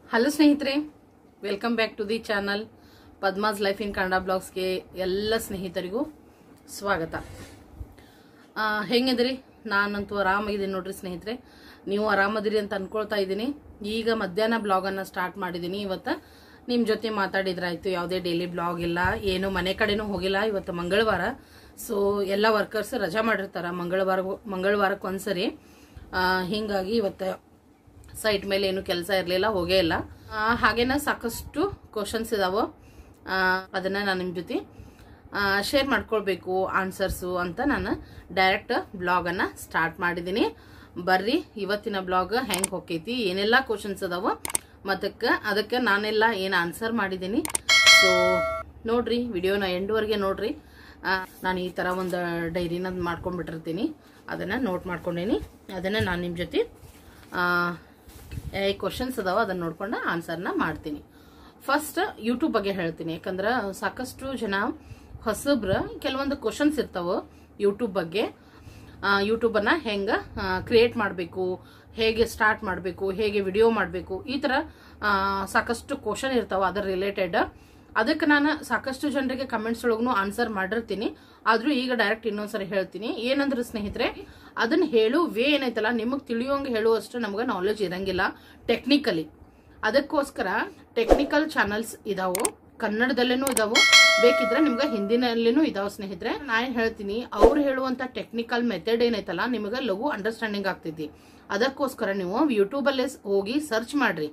hello ಸ್ನೇಹಿತರೆ welcome back to the channel Padma's life in Kannada ಬ್ಲಾಗ್ಸ್ಗೆ ಎಲ್ಲ ಸ್ನೇಹಿತರಿಗೂ ಸ್ವಾಗತ ಆ, ಹೆಂಗಿದ್ರಿ ನಾನಂತೂ ಆರಾಮಾಗಿದ್ದೀನಿ ನೋಡ್ರಿ ಸ್ನೇಹಿತರೆ ನೀವು ಆರಾಮದಿರಿ ಅಂತ ಅನ್ಕೊಳ್ತಾ ಇದ್ದೀನಿ ಈಗ ಮಧ್ಯಾಹ್ನ ಬ್ಲಾಗನ್ನು ಸ್ಟಾರ್ಟ್ ಮಾಡಿದ್ದೀನಿ ಇವತ್ತು ನಿಮ್ಮ ಜೊತೆ ಮಾತಾಡಿದ್ರಾಯ್ತು ಯಾವುದೇ ಡೈಲಿ ಬ್ಲಾಗ್ ಇಲ್ಲ ಏನು ಮನೆ ಕಡೆನೂ ಹೋಗಿಲ್ಲ ಇವತ್ತು ಮಂಗಳವಾರ ಸೊ ಎಲ್ಲ ವರ್ಕರ್ಸ್ ರಜಾ ಮಾಡಿರ್ತಾರ ಮಂಗಳವಾರ ಮಂಗಳವಾರಕ್ಕೆ ಒಂದ್ಸರಿ ಆ, ಹಿಂಗಾಗಿ ಇವತ್ತು ಸೈಟ್ ಮೇಲೆ ಏನು ಕೆಲಸ ಇರಲಿಲ್ಲ ಹೋಗೇ ಇಲ್ಲ ಆ, ಹಾಗೇನ ಸಾಕಷ್ಟು ಕ್ವಶನ್ಸ್ ಇದಾವೆ ಅದನ್ನ ನಾನು ನಿಮ್ಮ ಜೊತೆ ಶೇರ್ ಮಾಡ್ಕೊಳ್ಬೇಕು ಆನ್ಸರ್ಸು ಅಂತ ನಾನು ಡೈರೆಕ್ಟ್ ಬ್ಲಾಗನ್ನು ಸ್ಟಾರ್ಟ್ ಮಾಡಿದ್ದೀನಿ ಬರ್ರಿ ಇವತ್ತಿನ ಬ್ಲಾಗ್ ಹೆಂಗೆ ಹೋಕೈತಿ ಏನೆಲ್ಲ ಕ್ವಶನ್ಸ್ ಅದಾವ ಮತ್ತಕ್ಕೆ ಅದಕ್ಕೆ ನಾನೆಲ್ಲ ಏನು ಆನ್ಸರ್ ಮಾಡಿದ್ದೀನಿ ಸೊ ನೋಡ್ರಿ ವಿಡಿಯೋನ ಎಂಡ್ವರೆಗೆ ನೋಡ್ರಿ ಆ, ನಾನು ಈ ಥರ ಒಂದು ಡೈರಿನ ಮಾಡ್ಕೊಂಡ್ಬಿಟ್ಟಿರ್ತೀನಿ ಅದನ್ನು ನೋಟ್ ಮಾಡ್ಕೊಂಡೀನಿ ಅದನ್ನು ನಾನು ನಿಮ್ಮ ಜೊತೆ ಆ, ಈ ಕ್ವಶನ್ಸ್ ಅದಾವ ಅದನ್ನ ನೋಡ್ಕೊಂಡು ಆನ್ಸರ್ನ ಮಾಡ್ತೀನಿ ಫಸ್ಟ್ ಯೂಟ್ಯೂಬ್ ಬಗ್ಗೆ ಹೇಳ್ತೀನಿ ಯಾಕಂದ್ರೆ ಸಾಕಷ್ಟು ಜನ ಹೊಸಬ್ರ ಕೆಲವೊಂದು ಕ್ವಶನ್ಸ್ ಇರ್ತಾವ ಯೂಟ್ಯೂಬ್ ಬಗ್ಗೆ ಯೂಟ್ಯೂಬ್ ಅನ್ನ ಹೆಂಗ ಕ್ರಿಯೇಟ್ ಮಾಡಬೇಕು ಹೇಗೆ ಸ್ಟಾರ್ಟ್ ಮಾಡಬೇಕು ಹೇಗೆ ವಿಡಿಯೋ ಮಾಡಬೇಕು ಈ ತರ ಆ, ಸಾಕಷ್ಟು ಕ್ವಶನ್ ಇರ್ತಾವ ಅದರ ರಿಲೇಟೆಡ್ ಅದಕ್ಕೆ ನಾನು ಸಾಕಷ್ಟು ಜನರಿಗೆ ಕಮೆಂಟ್ಸ್ ಒಳಗೂ ಆನ್ಸರ್ ಮಾಡಿರ್ತೀನಿ ಆದ್ರೂ ಈಗ ಡೈರೆಕ್ಟ್ ಇನ್ನೊಂದ್ಸರಿ ಹೇಳ್ತೀನಿ ಏನಂದ್ರೆ ಸ್ನೇಹಿತರೆ ಅದನ್ನ ಹೇಳು ವೇ ಏನೈತಲ್ಲ ನಿಮಗೆ ತಿಳಿಯೋಂಗೆ ಹೇಳುವಷ್ಟು ನಮ್ಗೆ ನಾಲೆಜ್ ಇರಂಗಿಲ್ಲ ಟೆಕ್ನಿಕಲಿ ಅದಕ್ಕೋಸ್ಕರ ಟೆಕ್ನಿಕಲ್ ಚಾನಲ್ಸ್ ಇದಾವು ಕನ್ನಡದಲ್ಲೇನೂ ಇದಾವು ಬೇಕಿದ್ರೆ ನಿಮ್ಗೆ ಹಿಂದಿನಲ್ಲಿನೂ ಇದಾವ ಸ್ನೇಹಿತರೆ ನಾನು ಹೇಳ್ತೀನಿ ಅವ್ರು ಹೇಳುವಂತ ಟೆಕ್ನಿಕಲ್ ಮೆಥಡ್ ಏನೈತಲ್ಲ ನಿಮಗೆ ಲಘು ಅಂಡರ್ಸ್ಟ್ಯಾಂಡಿಂಗ್ ಆಗ್ತೈತಿ ಅದಕ್ಕೋಸ್ಕರ ನೀವು ಯೂಟ್ಯೂಬಲ್ಲೇ ಹೋಗಿ ಸರ್ಚ್ ಮಾಡ್ರಿ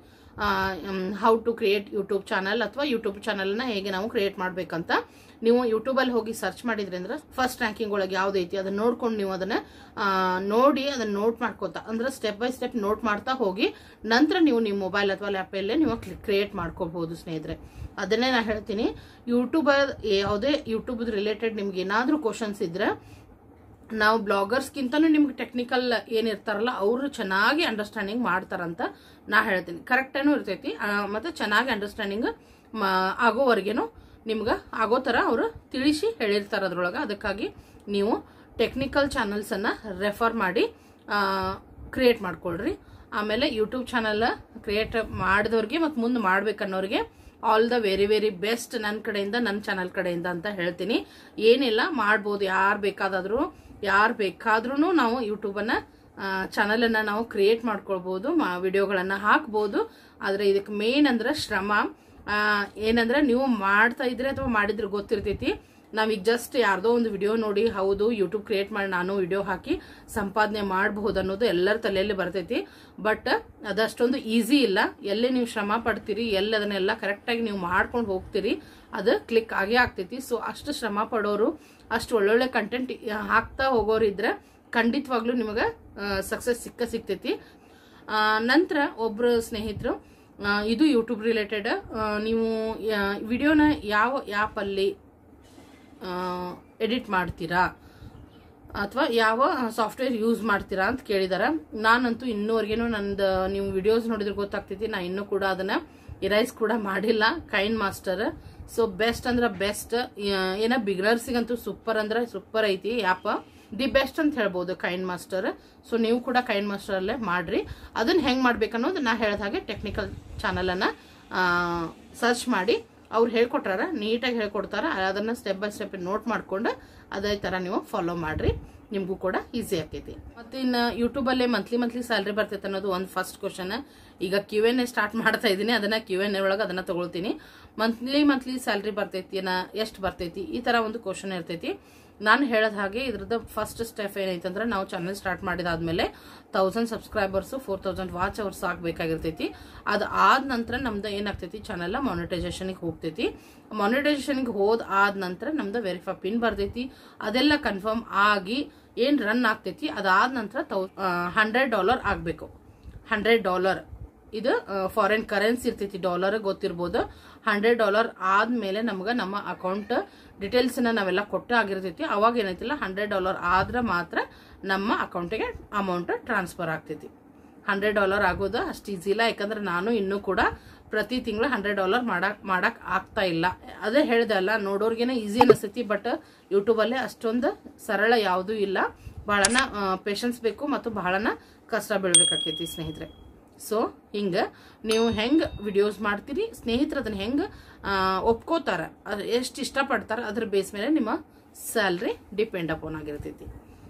how to create YouTube channel ಅಥವಾ ಯೂಟ್ಯೂಬ್ ಚಾನಲ್ನ ಹೇಗೆ ನಾವು ಕ್ರಿಯೇಟ್ ಮಾಡ್ಬೇಕಂತ ನೀವು ಯೂಟ್ಯೂಬಲ್ಲಿ ಹೋಗಿ ಸರ್ಚ್ ಮಾಡಿದ್ರಿ ಅಂದ್ರೆ ಫಸ್ಟ್ ರ್ಯಾಂಕಿಂಗ್ ಒಳಗೆ ಯಾವ್ದೈತಿ ಅದನ್ನ ನೋಡ್ಕೊಂಡು ನೀವು ಅದನ್ನ ಆ, ನೋಡಿ ಅದನ್ನ ನೋಟ್ ಮಾಡ್ಕೋತಾ ಅಂದ್ರೆ ಸ್ಟೆಪ್ ಬೈ ಸ್ಟೆಪ್ ನೋಟ್ ಮಾಡ್ತಾ ಹೋಗಿ ನಂತರ ನೀವು ನಿಮ್ಮ ಮೊಬೈಲ್ ಅಥವಾ ಲ್ಯಾಪಲ್ಲೇ ನೀವು ಕ್ರಿಯೇಟ್ ಮಾಡ್ಕೋಬಹುದು ಸ್ನೇಹಿತರೆ ಅದನ್ನೇ ನಾ ಹೇಳ್ತೀನಿ ಯೂಟ್ಯೂಬ್ ಯಾವುದೇ ಯೂಟ್ಯೂಬ್ ರಿಲೇಟೆಡ್ ನಿಮ್ಗೆ ಏನಾದ್ರೂ ಕ್ವಶನ್ಸ್ ಇದ್ರೆ ನಾವು ಬ್ಲಾಗರ್ಸ್ಗಿಂತನೂ ನಿಮ್ಗೆ ಟೆಕ್ನಿಕಲ್ ಏನಿರ್ತಾರಲ್ಲ ಅವರು ಚೆನ್ನಾಗಿ ಅಂಡರ್ಸ್ಟ್ಯಾಂಡಿಂಗ್ ಮಾಡ್ತಾರಂತ ನಾ ಹೇಳ್ತೀನಿ ಕರೆಕ್ಟೇನು ಇರ್ತೈತಿ ಆ, ಮತ್ತೆ ಚೆನ್ನಾಗಿ ಅಂಡರ್ಸ್ಟ್ಯಾಂಡಿಂಗ್ ಆಗೋವರೆಗೇನು ನಿಮ್ಗೆ ಆಗೋ ಥರ ಅವರು ತಿಳಿಸಿ ಹೇಳಿರ್ತಾರೆ ಅದ್ರೊಳಗೆ ಅದಕ್ಕಾಗಿ ನೀವು ಟೆಕ್ನಿಕಲ್ ಚಾನಲ್ಸನ್ನು ರೆಫರ್ ಮಾಡಿ ಕ್ರಿಯೇಟ್ ಮಾಡ್ಕೊಳ್ರಿ ಆಮೇಲೆ ಯೂಟ್ಯೂಬ್ ಚಾನಲ್ ಕ್ರಿಯೇಟ್ ಮಾಡಿದವ್ರಿಗೆ ಮತ್ತು ಮುಂದೆ ಮಾಡ್ಬೇಕನ್ನೋರಿಗೆ all the very very best ನನ್ನ ಕಡೆಯಿಂದ ನನ್ನ ಚಾನಲ್ ಕಡೆಯಿಂದ ಅಂತ ಹೇಳ್ತೀನಿ ಏನಿಲ್ಲ ಮಾಡ್ಬೋದು ಯಾರು ಬೇಕಾದಾದ್ರೂ ಯಾರು ಬೇಕಾದ್ರೂ ನಾವು ಯೂಟ್ಯೂಬನ್ನು ಚಾನಲನ್ನು ನಾವು ಕ್ರಿಯೇಟ್ ಮಾಡ್ಕೊಳ್ಬೋದು ವಿಡಿಯೋಗಳನ್ನು ಹಾಕ್ಬೋದು ಆದರೆ ಇದಕ್ಕೆ ಮೇನ್ ಅಂದ್ರೆ ಶ್ರಮ ಆ, ಏನಂದ್ರೆ ನೀವು ಮಾಡ್ತಾ ಇದ್ರೆ ಅಥವಾ ಮಾಡಿದ್ರೆ ಗೊತ್ತಿರ್ತೈತಿ ನಾವೀಗ ಜಸ್ಟ್ ಯಾರ್ದೋ ಒಂದು ವಿಡಿಯೋ ನೋಡಿ ಹೌದು ಯೂಟ್ಯೂಬ್ ಕ್ರಿಯೇಟ್ ಮಾಡಿ ನಾನು ವಿಡಿಯೋ ಹಾಕಿ ಸಂಪಾದನೆ ಮಾಡಬಹುದು ಅನ್ನೋದು ಎಲ್ಲರ ತಲೆಯಲ್ಲಿ ಬರ್ತೈತಿ ಬಟ್ ಅದಷ್ಟೊಂದು ಈಸಿ ಇಲ್ಲ ಎಲ್ಲೇ ನೀವು ಶ್ರಮ ಪಡ್ತೀರಿ ಎಲ್ಲಿ ಅದನ್ನೆಲ್ಲ ಕರೆಕ್ಟಾಗಿ ನೀವು ಮಾಡ್ಕೊಂಡು ಹೋಗ್ತೀರಿ ಅದು ಕ್ಲಿಕ್ ಆಗೇ ಆಗ್ತೈತಿ ಸೊ ಅಷ್ಟು ಶ್ರಮ ಪಡೋರು ಅಷ್ಟು ಒಳ್ಳೊಳ್ಳೆ ಕಂಟೆಂಟ್ ಹಾಕ್ತಾ ಹೋಗೋರು ಇದ್ರೆ ಖಂಡಿತವಾಗ್ಲೂ ನಿಮಗೆ ಸಕ್ಸಸ್ ಸಿಕ್ಕ ಸಿಗ್ತೈತಿ ಆ, ನಂತರ ಒಬ್ರು ಸ್ನೇಹಿತರು ಆ, ಇದು ಯೂಟ್ಯೂಬ್ ರಿಲೇಟೆಡ್ ನೀವು ವಿಡಿಯೋನ ಯಾವ ಆ್ಯಪಲ್ಲಿ ಎಡಿಟ್ ಮಾಡ್ತೀರಾ ಅಥವಾ ಯಾವ ಸಾಫ್ಟ್ವೇರ್ ಯೂಸ್ ಮಾಡ್ತೀರಾ ಅಂತ ಕೇಳಿದಾರೆ ನಾನಂತೂ ಇನ್ನೂವರೆಗೇನು ನಂದು ನೀವು ವಿಡಿಯೋಸ್ ನೋಡಿದ್ರೆ ಗೊತ್ತಾಗ್ತೈತಿ ನಾ ಇನ್ನೂ ಕೂಡ ಅದನ್ನ ಇರೈಸ್ ಕೂಡ ಮಾಡಿಲ್ಲ ಕೈನ್ ಮಾಸ್ಟರ್ ಸೊ ಬೆಸ್ಟ್ ಅಂದ್ರೆ ಬೆಸ್ಟ್ ಏನ ಬಿಗ್ನರ್ಸಿಗಂತೂ ಸೂಪರ್ ಅಂದ್ರೆ ಸೂಪರ್ ಐತಿ ಆ್ಯಪ್ ದಿ ಬೆಸ್ಟ್ ಅಂತ ಹೇಳ್ಬೋದು ಕೈನ್ ಮಾಸ್ಟರ್ ಸೊ ನೀವು ಕೂಡ ಕೈನ್ ಮಾಸ್ಟರ್ ಅಲ್ಲೇ ಮಾಡ್ರಿ ಅದನ್ನ ಹೆಂಗ್ ಮಾಡ್ಬೇಕನ್ನೋದು ನಾ ಹೇಳಿದ ಹಾಗೆ ಟೆಕ್ನಿಕಲ್ ಚಾನಲ್ ಅನ್ನ ಸರ್ಚ್ ಮಾಡಿ ಅವ್ರು ಹೇಳ್ಕೊಟ್ಟಾರ ನೀಟಾಗಿ ಹೇಳ್ಕೊಡ್ತಾರ ಅದನ್ನ ಸ್ಟೆಪ್ ಬೈ ಸ್ಟೆಪ್ ನೋಟ್ ಮಾಡ್ಕೊಂಡು ಅದೇ ತರ ನೀವು ಫಾಲೋ ಮಾಡ್ರಿ ನಿಮಗೂ ಕೂಡ ಈಸಿ ಆಕೈತಿ ಮತ್ತೆ ಇನ್ನು ಯೂಟ್ಯೂಬಲ್ಲೇ ಮಂತ್ಲಿ ಮಂತ್ಲಿ ಸ್ಯಾಲ್ರಿ ಬರ್ತೈತೆ ಅನ್ನೋದು ಒಂದು ಫಸ್ಟ್ ಕ್ವಶನ್ ಈಗ ಕ್ಯೂ ಎನ್ ಎ ಸ್ಟಾರ್ಟ್ ಮಾಡ್ತಾ ಇದ್ದೀನಿ ಅದನ್ನ ಕ್ಯೂ ಎನ್ ಎ ಒಳಗೆ ಅದನ್ನ ತಗೊಳ್ತೀನಿ ಮಂತ್ಲಿ ಮಂತ್ಲಿ ಸ್ಯಾಲ್ರಿ ಬರ್ತೈತಿ ಎಷ್ಟು ಬರ್ತೈತಿ ಈ ತರ ಒಂದು ಕ್ವಶನ್ ಇರ್ತೈತಿ ನಾನು ಹೇಳದ ಹಾಗೆ ಇದ್ರದ್ದು ಫಸ್ಟ್ ಸ್ಟೆಪ್ ಏನೈತೆ ಅಂದ್ರೆ ನಾವು ಚಾನಲ್ ಸ್ಟಾರ್ಟ್ ಮಾಡಿದಾದ್ಮೇಲೆ thousand subscribers four thousand watch hours ಆಗ್ಬೇಕಾಗಿರ್ತೈತಿ ಅದು ಆದ ನಂತರ ನಮ್ದು ಏನಾಗ್ತೈತಿ ಚಾನಲ್ ಮಾನಿಟೈಸೇಷನ್ಗೆ ಹೋಗ್ತೈತಿ ಮಾನಿಟೈಸೇಷನ್ಗೆ ಹೋದ ಆದ ನಂತರ ನಮ್ದು ವೆರಿಫೈ ಪಿನ್ ಬರ್ತೈತಿ ಅದೆಲ್ಲ ಕನ್ಫರ್ಮ್ ಆಗಿ ಏನ್ ರನ್ ಆಗ್ತೈತಿ ಅದಾದ ನಂತರ ತೌ ಹಂಡ್ರೆಡ್ ಡಾಲರ್ ಆಗಬೇಕು ಹಂಡ್ರೆಡ್ ಡಾಲರ್ ಇದು ಫಾರಿನ್ ಕರೆನ್ಸಿ ಇರ್ತೈತಿ ಡಾಲರ್ ಗೊತ್ತಿರ್ಬೋದು ಹಂಡ್ರೆಡ್ ಡಾಲರ್ ಆದ್ಮೇಲೆ ನಮ್ಗೆ ನಮ್ಮ ಅಕೌಂಟ್ ಡೀಟೇಲ್ಸ್ನ ನಾವೆಲ್ಲ ಕೊಟ್ಟು ಆಗಿರ್ತೈತಿ ಅವಾಗ ಏನೈತಿಲ್ಲ ಹಂಡ್ರೆಡ್ ಡಾಲರ್ ಆದ್ರೆ ಮಾತ್ರ ನಮ್ಮ ಅಕೌಂಟಿಗೆ ಅಮೌಂಟ್ ಟ್ರಾನ್ಸ್ಫರ್ ಆಗ್ತೈತಿ ಹಂಡ್ರೆಡ್ ಡಾಲರ್ ಆಗೋದು ಅಷ್ಟು ಈಸಿ ಇಲ್ಲ ಯಾಕಂದ್ರೆ ನಾನು ಇನ್ನೂ ಕೂಡ ಪ್ರತಿ ತಿಂಗಳು ಹಂಡ್ರೆಡ್ ಡಾಲರ್ ಮಾಡಕ್ ಮಾಡಕ್ ಆಗ್ತಾ ಇಲ್ಲ ಅದೇ ಹೇಳ್ದೆ ಅಲ್ಲ ನೋಡೋರ್ಗೇನೆ ಈಸಿ ಅನಿಸ್ತೈತಿ ಬಟ್ ಯೂಟ್ಯೂಬಲ್ಲೇ ಅಷ್ಟೊಂದು ಸರಳ ಯಾವುದೂ ಇಲ್ಲ ಬಹಳನ ಪೇಷನ್ಸ್ ಬೇಕು ಮತ್ತು ಬಹಳನ ಕಷ್ಟ ಬೀಳ್ಬೇಕಾಕೈತಿ ಸ್ನೇಹಿತರೆ ಸೊ ಹಿಂಗೆ ನೀವು ಹೆಂಗೆ ವಿಡಿಯೋಸ್ ಮಾಡ್ತೀರಿ ಸ್ನೇಹಿತರು ಅದನ್ನ ಹೆಂಗೆ ಒಪ್ಕೋತಾರ ಅದು ಎಷ್ಟು ಇಷ್ಟಪಡ್ತಾರ ಅದ್ರ ಬೇಸ್ ಮೇಲೆ ನಿಮ್ಮ ಸ್ಯಾಲ್ರಿ ಡಿಪೆಂಡ್ ಅಪೋನ್ ಆಗಿರ್ತೈತಿ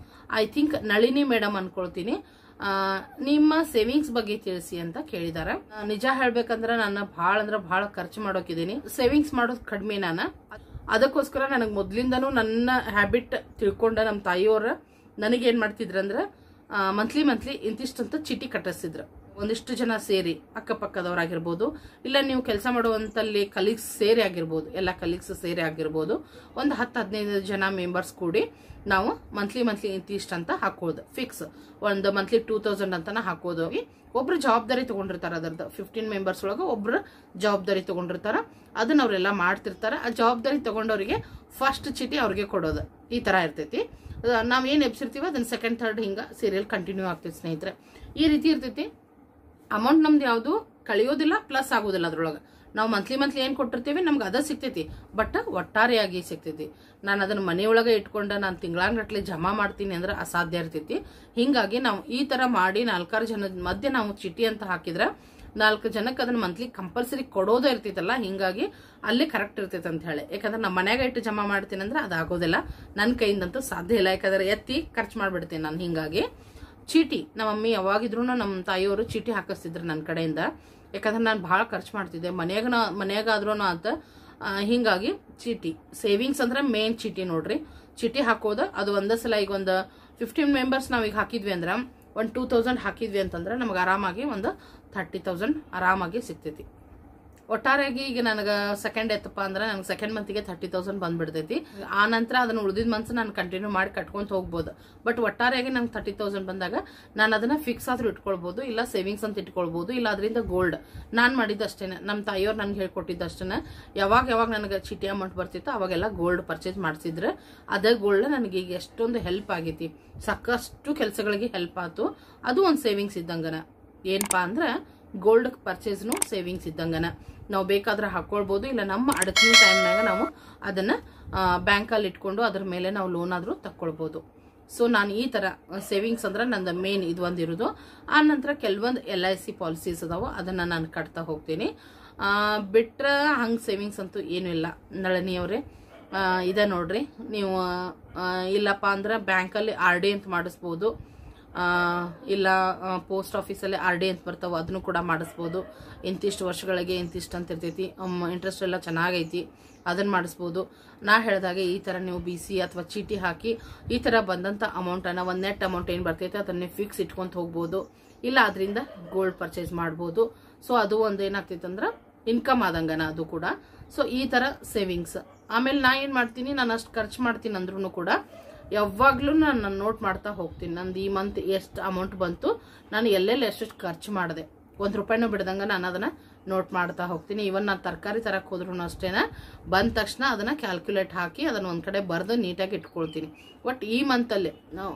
ಐ ಥಿಂಕ್ ನಳಿನಿ ಮೇಡಮ್ ಅನ್ಕೊಳ್ತೀನಿ ಆ, ನಿಮ್ಮ ಸೇವಿಂಗ್ಸ್ ಬಗ್ಗೆ ತಿಳಿಸಿ ಅಂತ ಕೇಳಿದಾರೆ ಆ, ನಿಜ ಹೇಳ್ಬೇಕಂದ್ರೆ ನಾನು ಭಾಳ ಅಂದ್ರೆ ಭಾಳ ಖರ್ಚು ಮಾಡೋಕಿದ್ದೀನಿ ಸೇವಿಂಗ್ಸ್ ಮಾಡೋದು ಕಡಿಮೆ ನಾನು ಅದಕ್ಕೋಸ್ಕರ ನನಗೆ ಮೊದ್ಲಿಂದನೂ ನನ್ನ ಹ್ಯಾಬಿಟ್ ತಿಳ್ಕೊಂಡ ನಮ್ಮ ತಾಯಿಯವ್ರ ನನಗೇನ್ ಮಾಡ್ತಿದ್ರಂದ್ರೆ ಮಂತ್ಲಿ ಮಂತ್ಲಿ ಇಂತಿಷ್ಟಂತ ಚೀಟಿ ಕಟ್ಟಿಸ್ತಿದ್ರು ಒಂದಿಷ್ಟು ಜನ ಸೇರಿ ಅಕ್ಕಪಕ್ಕದವರಾಗಿರ್ಬೋದು ಇಲ್ಲ ನೀವು ಕೆಲಸ ಮಾಡುವಂತಲ್ಲಿ ಕಲೀಗ್ಸ್ ಸೇರಿ ಆಗಿರ್ಬೋದು ಎಲ್ಲ ಕಲೀಗ್ಸ್ ಸೇರಿ ಆಗಿರ್ಬೋದು ಒಂದು ಹತ್ತು ಹದಿನೈದು ಜನ ಮೆಂಬರ್ಸ್ ಕೂಡಿ ನಾವು ಮಂತ್ಲಿ ಮಂತ್ಲಿ ಇಂತಿಷ್ಟು ಅಂತ ಹಾಕೋದು ಫಿಕ್ಸ್ ಒಂದು ಮಂತ್ಲಿ ಟೂ ತೌಸಂಡ್ ಅಂತಾನೆ ಹಾಕೋದು ಒಬ್ರು ಜವಾಬ್ದಾರಿ ತಗೊಂಡಿರ್ತಾರ ಅದರದ್ದು ಫಿಫ್ಟೀನ್ ಮೆಂಬರ್ಸ್ ಒಳಗೆ ಒಬ್ರು ಜವಾಬ್ದಾರಿ ತಗೊಂಡಿರ್ತಾರ ಅದನ್ನ ಅವರೆಲ್ಲ ಮಾಡ್ತಿರ್ತಾರ ಆ ಜವಾಬ್ದಾರಿ ತಗೊಂಡವರಿಗೆ ಫಸ್ಟ್ ಚೀಟಿ ಅವ್ರಿಗೆ ಕೊಡೋದು ಈ ತರ ಇರ್ತೈತಿ ನಾವ್ ಏನ್ ಎಬ್ಸಿರ್ತೀವಿ ಅದನ್ನ ಸೆಕೆಂಡ್ ಥರ್ಡ್ ಹಿಂಗ ಸೀರಿಯಲ್ ಕಂಟಿನ್ಯೂ ಆಗ್ತೈತಿ ಸ್ನೇಹಿತರೆ ಈ ರೀತಿ ಇರ್ತೈತಿ ಅಮೌಂಟ್ ನಮ್ದು ಯಾವುದು ಕಳಿಯೋದಿಲ್ಲ ಪ್ಲಸ್ ಆಗೋದಿಲ್ಲ ಅದ್ರೊಳಗೆ ನಾವು ಮಂತ್ಲಿ ಮಂತ್ಲಿ ಏನ್ ಕೊಟ್ಟಿರ್ತೀವಿ ನಮ್ಗೆ ಅದ ಸಿಗ್ತೈತಿ ಬಟ್ ಒಟ್ಟಾರೆಯಾಗಿ ಸಿಗ್ತೈತಿ ನಾನು ಅದನ್ನ ಮನೆಯೊಳಗೆ ಇಟ್ಕೊಂಡ ನಾನು ತಿಂಗಳಾಂಗಟ್ಲೆ ಜಮಾ ಮಾಡ್ತೀನಿ ಅಂದ್ರೆ ಅಸಾಧ್ಯ ಇರ್ತೈತಿ ಹಿಂಗಾಗಿ ನಾವು ಈ ತರ ಮಾಡಿ ನಾಲ್ಕಾರು ಜನದ ಮಧ್ಯೆ ನಾವು ಚೀಟಿ ಅಂತ ಹಾಕಿದ್ರೆ ನಾಲ್ಕು ಜನಕ್ಕೆ ಅದನ್ನ ಮಂತ್ಲಿ ಕಂಪಲ್ಸರಿ ಕೊಡೋದೇ ಇರ್ತೈತಲ್ಲ ಹಿಂಗಾಗಿ ಅಲ್ಲಿ ಕರೆಕ್ಟ್ ಇರ್ತೈತೆ ಅಂತ ಹೇಳಿ ಯಾಕಂದ್ರೆ ನಮ್ಮ ಮನ್ಯಾಗ ಇಟ್ಟು ಜಮಾ ಮಾಡ್ತೀನಿ ಅಂದ್ರೆ ಅದಾಗೋದಿಲ್ಲ ನನ್ನ ಕೈಯಿಂದಂತೂ ಸಾಧ್ಯ ಇಲ್ಲ ಯಾಕಂದ್ರೆ ಎತ್ತಿ ಖರ್ಚು ಮಾಡ್ಬಿಡ್ತೀನಿ ನಾನು ಹಿಂಗಾಗಿ ಚೀಟಿ ನಮ್ಮ ಮಮ್ಮಿ ಯಾವಾಗಿದ್ರು ನಮ್ಮ ತಾಯಿಯವರು ಚೀಟಿ ಹಾಕಿಸ್ತಿದ್ರು ನನ್ನ ಕಡೆಯಿಂದ ಯಾಕಂದ್ರೆ ನಾನು ಭಾಳ ಖರ್ಚು ಮಾಡ್ತಿದ್ದೆ ಮನ್ಯಾಗ ಮನ್ಯಾಗಾದ್ರೂ ಆತ ಆ, ಹಿಂಗಾಗಿ ಚೀಟಿ ಸೇವಿಂಗ್ಸ್ ಅಂದ್ರೆ ಮೇನ್ ಚೀಟಿ ನೋಡ್ರಿ ಚೀಟಿ ಹಾಕೋದು ಅದು ಒಂದೇ ಸಲ ಈಗ ಒಂದು ಫಿಫ್ಟೀನ್ ಮೆಂಬರ್ಸ್ ನಾವೀಗ ಹಾಕಿದ್ವಿ ಅಂದ್ರೆ ಒಂದು ಟೂ ತೌಸಂಡ್ ಹಾಕಿದ್ವಿ ಅಂತಂದ್ರೆ ನಮ್ಗೆ ಆರಾಮಾಗಿ ಒಂದು ಥರ್ಟಿ ತೌಸಂಡ್ ಆರಾಮಾಗಿ ಸಿಗ್ತೈತಿ ಒಟ್ಟಾರೆಯಾಗಿ ಈಗ ನನಗೆ ಸೆಕೆಂಡ್ ಎತ್ತಪ್ಪ ಅಂದ್ರೆ ನನಗೆ ಸೆಕೆಂಡ್ ಮಂತಿಗೆ ತರ್ಟಿ ತೌಸಂಡ್ ಬಂದ್ಬಿಡ್ತೈತಿ ಆ ನಂತರ ಅದನ್ನ ಉಳಿದಿದ ಮಂತ್ಸ್ ನಾನು ಕಂಟಿನ್ಯೂ ಮಾಡಿ ಕಟ್ಕೊಂತ ಹೋಗ್ಬೋದು ಬಟ್ ಒಟ್ಟಾರೆಯಾಗಿ ನಂಗೆ ತರ್ಟಿ ತೌಸಂಡ್ ಬಂದಾಗ ನಾನು ಅದನ್ನ ಫಿಕ್ಸ್ ಆದ್ರೂ ಇಟ್ಕೊಳ್ಬೋದು ಇಲ್ಲ ಸೇವಿಂಗ್ಸ್ ಅಂತ ಇಟ್ಕೊಳ್ಬೋದು ಇಲ್ಲ ಅದರಿಂದ ಗೋಲ್ಡ್ ನಾನು ಮಾಡಿದ್ದು ಅಷ್ಟೇನೆ ನಮ್ಮ ತಾಯಿಯವ್ರು ನನ್ಗೆ ಹೇಳ್ಕೊಟ್ಟಿದ್ದು ಅಷ್ಟೇನೆ ಯಾವಾಗ ಯಾವಾಗ ನನಗೆ ಚೀಟಿ ಅಮೌಂಟ್ ಬರ್ತಿತ್ತು ಅವಾಗೆಲ್ಲ ಗೋಲ್ಡ್ ಪರ್ಚೇಸ್ ಮಾಡಿಸಿದ್ರೆ ಅದೇ ಗೋಲ್ಡ್ ನನಗೆ ಈಗ ಎಷ್ಟೊಂದು ಹೆಲ್ಪ್ ಆಗೈತಿ ಸಾಕಷ್ಟು ಕೆಲಸಗಳಿಗೆ ಹೆಲ್ಪ್ ಆಯ್ತು ಅದು ಒಂದು ಸೇವಿಂಗ್ಸ್ ಇದ್ದಂಗನ ಏನಪ್ಪಾ ಅಂದ್ರೆ ಗೋಲ್ಡ್ ಪರ್ಚೇಸ್ನು ಸೇವಿಂಗ್ಸ್ ಇದ್ದಂಗನ ನಾವು ಬೇಕಾದ್ರೆ ಹಾಕೊಳ್ಬೋದು ಇಲ್ಲ ನಮ್ಮ ಅಡಚಣೆ ಟೈಮ್ನಾಗ ನಾವು ಅದನ್ನ ಬ್ಯಾಂಕಲ್ಲಿ ಇಟ್ಕೊಂಡು ಅದ್ರ ಮೇಲೆ ನಾವು ಲೋನ್ ಆದ್ರೂ ತಕ್ಕೊಳ್ಬೋದು ಸೊ ನಾನು ಈ ತರ ಸೇವಿಂಗ್ಸ್ ಅಂದ್ರೆ ನಂದು ಮೇನ್ ಇದು ಒಂದು ಇರೋದು ಆ ನಂತರ ಕೆಲವೊಂದು ಎಲ್ ಐ ಸಿ ಪಾಲಿಸೀಸ್ ಅದಾವ ಅದನ್ನ ನಾನು ಕಟ್ತಾ ಹೋಗ್ತೀನಿ ಆ, ಬಿಟ್ರೆ ಹಂಗೆ ಸೇವಿಂಗ್ಸ್ ಅಂತೂ ಏನೂ ಇಲ್ಲ ನಳನಿಯವರೇ ಆ, ಇದೆ ನೋಡ್ರಿ ನೀವು ಆ, ಇಲ್ಲಪ್ಪ ಅಂದ್ರೆ ಬ್ಯಾಂಕಲ್ಲಿ ಆರ್ ಡಿ ಅಂತ ಮಾಡಿಸ್ಬೋದು ಆ, ಇಲ್ಲ ಪೋಸ್ಟ್ ಆಫೀಸಲ್ಲಿ ಆರ್ ಡಿ ಅಂತ ಬರ್ತಾವ ಅದನ್ನು ಕೂಡ ಮಾಡಿಸ್ಬೋದು ಇಂತಿಷ್ಟು ವರ್ಷಗಳಿಗೆ ಇಂತಿಷ್ಟು ಅಂತ ಇರ್ತೈತಿ ಇಂಟ್ರೆಸ್ಟ್ ಎಲ್ಲ ಚೆನ್ನಾಗೈತಿ ಅದನ್ನ ಮಾಡಿಸ್ಬೋದು ನಾ ಹೇಳಿದಾಗೆ ಈ ಥರ ನೀವು ಬಿ ಸಿ ಅಥವಾ ಚೀಟಿ ಹಾಕಿ ಈ ಥರ ಬಂದಂಥ ಅಮೌಂಟನ್ನು ಒಂದು ನೆಟ್ ಅಮೌಂಟ್ ಏನು ಬರ್ತೈತೆ ಅದನ್ನೇ ಫಿಕ್ಸ್ ಇಟ್ಕೊಂತ ಹೋಗ್ಬೋದು ಇಲ್ಲ ಅದರಿಂದ ಗೋಲ್ಡ್ ಪರ್ಚೇಸ್ ಮಾಡ್ಬೋದು ಸೊ ಅದು ಒಂದು ಏನಾಗ್ತೈತೆ ಅಂದ್ರೆ ಇನ್ಕಮ್ ಆದಂಗನ ಅದು ಕೂಡ ಸೊ ಈ ಥರ ಸೇವಿಂಗ್ಸ್ ಆಮೇಲೆ ನಾ ಏನು ಮಾಡ್ತೀನಿ ನಾನು ಅಷ್ಟು ಖರ್ಚು ಮಾಡ್ತೀನಿ ಅಂದ್ರೂ ಕೂಡ ಯಾವಾಗ್ಲೂ ನಾನು ನೋಟ್ ಮಾಡ್ತಾ ಹೋಗ್ತೀನಿ ನಂದು ಈ ಮಂತ್ ಎಷ್ಟು ಅಮೌಂಟ್ ಬಂತು ನಾನು ಎಲ್ಲೆಲ್ಲಿ ಎಷ್ಟೆಷ್ಟು ಖರ್ಚು ಮಾಡಿದೆ ಒಂದು ರೂಪಾಯಿನೂ ಬಿಡ್ದಂಗ ನಾನು ಅದನ್ನ ನೋಟ್ ಮಾಡ್ತಾ ಹೋಗ್ತೀನಿ ಇವನ್ ನಾನು ತರಕಾರಿ ತರಕ್ ಹೋದ್ರು ಅಷ್ಟೇನ ಬಂದ ತಕ್ಷಣ ಅದನ್ನ ಕ್ಯಾಲ್ಕುಲೇಟ್ ಹಾಕಿ ಅದನ್ನ ಒಂದ್ ಕಡೆ ಬರೆದು ನೀಟಾಗಿ ಇಟ್ಕೊಳ್ತೀನಿ ಒಟ್ ಈ ಮಂತಲ್ಲಿ ನಾವು